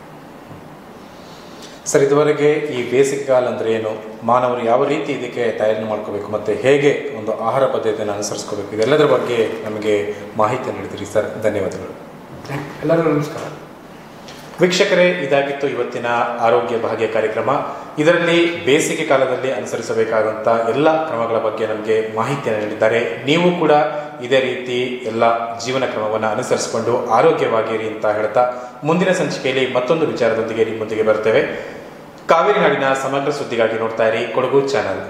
ಸರ್ ಇದುವರೆಗೆ ಈ ಬೇಸಿಕ್ ಕಾಲ ಅಂದರೆ ಏನು ಮಾನವರು ಯಾವ ರೀತಿ ಇದಕ್ಕೆ ತಯಾರಿ ಮಾಡ್ಕೋಬೇಕು ಮತ್ತು ಹೇಗೆ ಒಂದು ಆಹಾರ ಪದ್ಧತಿಯನ್ನು ಅನುಸರಿಸ್ಕೋಬೇಕು ಇದೆಲ್ಲದರ ಬಗ್ಗೆ ನಮಗೆ ಮಾಹಿತಿ ನೀಡಿದಿರಿ ಸರ್ ಧನ್ಯವಾದಗಳು ಎಲ್ಲರಿಗೂ ನಮಸ್ಕಾರ ವೀಕ್ಷಕರೇ ಇದಾಗಿತ್ತು ಇವತ್ತಿನ ಆರೋಗ್ಯ ಭಾಗ್ಯ ಕಾರ್ಯಕ್ರಮ ಇದರಲ್ಲಿ ಬೇಸಿಗೆ ಕಾಲದಲ್ಲಿ ಅನುಸರಿಸಬೇಕಾದಂಥ ಎಲ್ಲ ಕ್ರಮಗಳ ಬಗ್ಗೆ ನಮಗೆ ಮಾಹಿತಿಯನ್ನು ನೀಡಿದ್ದಾರೆ ನೀವು ಕೂಡ ಇದೇ ರೀತಿ ಎಲ್ಲ ಜೀವನ ಕ್ರಮವನ್ನು ಅನುಸರಿಸಿಕೊಂಡು ಆರೋಗ್ಯವಾಗಿರಿ ಅಂತ ಹೇಳ್ತಾ ಮುಂದಿನ ಸಂಚಿಕೆಯಲ್ಲಿ ಮತ್ತೊಂದು ವಿಚಾರದೊಂದಿಗೆ ನಿಮ್ಮೊಂದಿಗೆ ಬರ್ತೇವೆ ಕಾವೇರಿ ನಾಡಿನ ಸಮಗ್ರ ಸುದ್ದಿಗಾಗಿ ನೋಡ್ತಾ ಇರಿ ಕೊಡಗು ಚಾನಲ್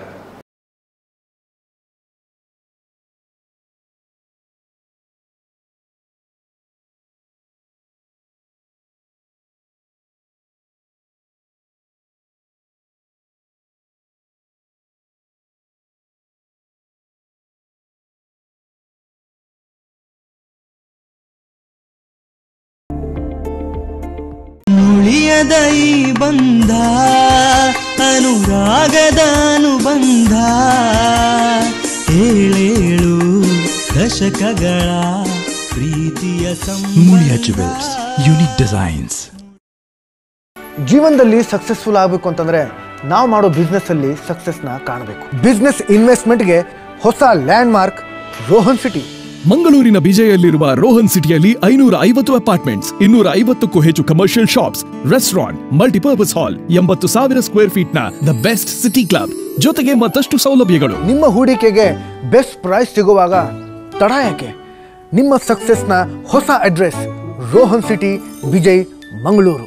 ನುಳಿಯದ ಈ ಬಂಧ ಅನುರಾಗದ ಅನುಬಂಧ ಏಳೇಳು ದಶಕಗಳ ಪ್ರೀತಿಯ Mulia Jewels, unique designs. ಜೀವನದಲ್ಲಿ ಸಕ್ಸಸ್ಫುಲ್ ಆಗಬೇಕು ಅಂತಂದ್ರೆ ನಾವು ಮಾಡೋ ಬಿಸ್ನೆಸ್ ಅಲ್ಲಿ ಸಕ್ಸಸ್ನ ಕಾಣಬೇಕು ಬಿಸ್ನೆಸ್ ಇನ್ವೆಸ್ಟ್ಮೆಂಟ್ಗೆ ಹೊಸ ಲ್ಯಾಂಡ್ ಮಾರ್ಕ್ ರೋಹನ್ ಸಿಟಿ ಮಂಗಳೂರಿನ ಬಿಜೆಯಲ್ಲಿರುವ ರೋಹನ್ ಸಿಟಿಯಲ್ಲಿ ಐನೂರ ಐವತ್ತು ಅಪಾರ್ಟ್ಮೆಂಟ್ಸ್ ಇನ್ನೂರ ಐವತ್ತಕ್ಕೂ ಹೆಚ್ಚು commercial shops restaurant multipurpose hall ಎಂಬತ್ತು ಸಾವಿರ ಸ್ಕ್ವೇರ್ ಫೀಟ್ ನ ದ ಬೆಸ್ಟ್ ಸಿಟಿ ಕ್ಲಬ್ ಜೊತೆಗೆ ಮತ್ತಷ್ಟು ಸೌಲಭ್ಯಗಳು ನಿಮ್ಮ ಹೂಡಿಕೆಗೆ ಬೆಸ್ಟ್ ಪ್ರೈಸ್ ಸಿಗುವಾಗ ತಡ ಯಾಕೆ ನಿಮ್ಮ ಸಕ್ಸಸ್ನ ಹೊಸ ಅಡ್ರೆಸ್ ರೋಹನ್ ಸಿಟಿ ವಿಜಯ್ ಮಂಗಳೂರು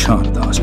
ಶಾರದಾಸ್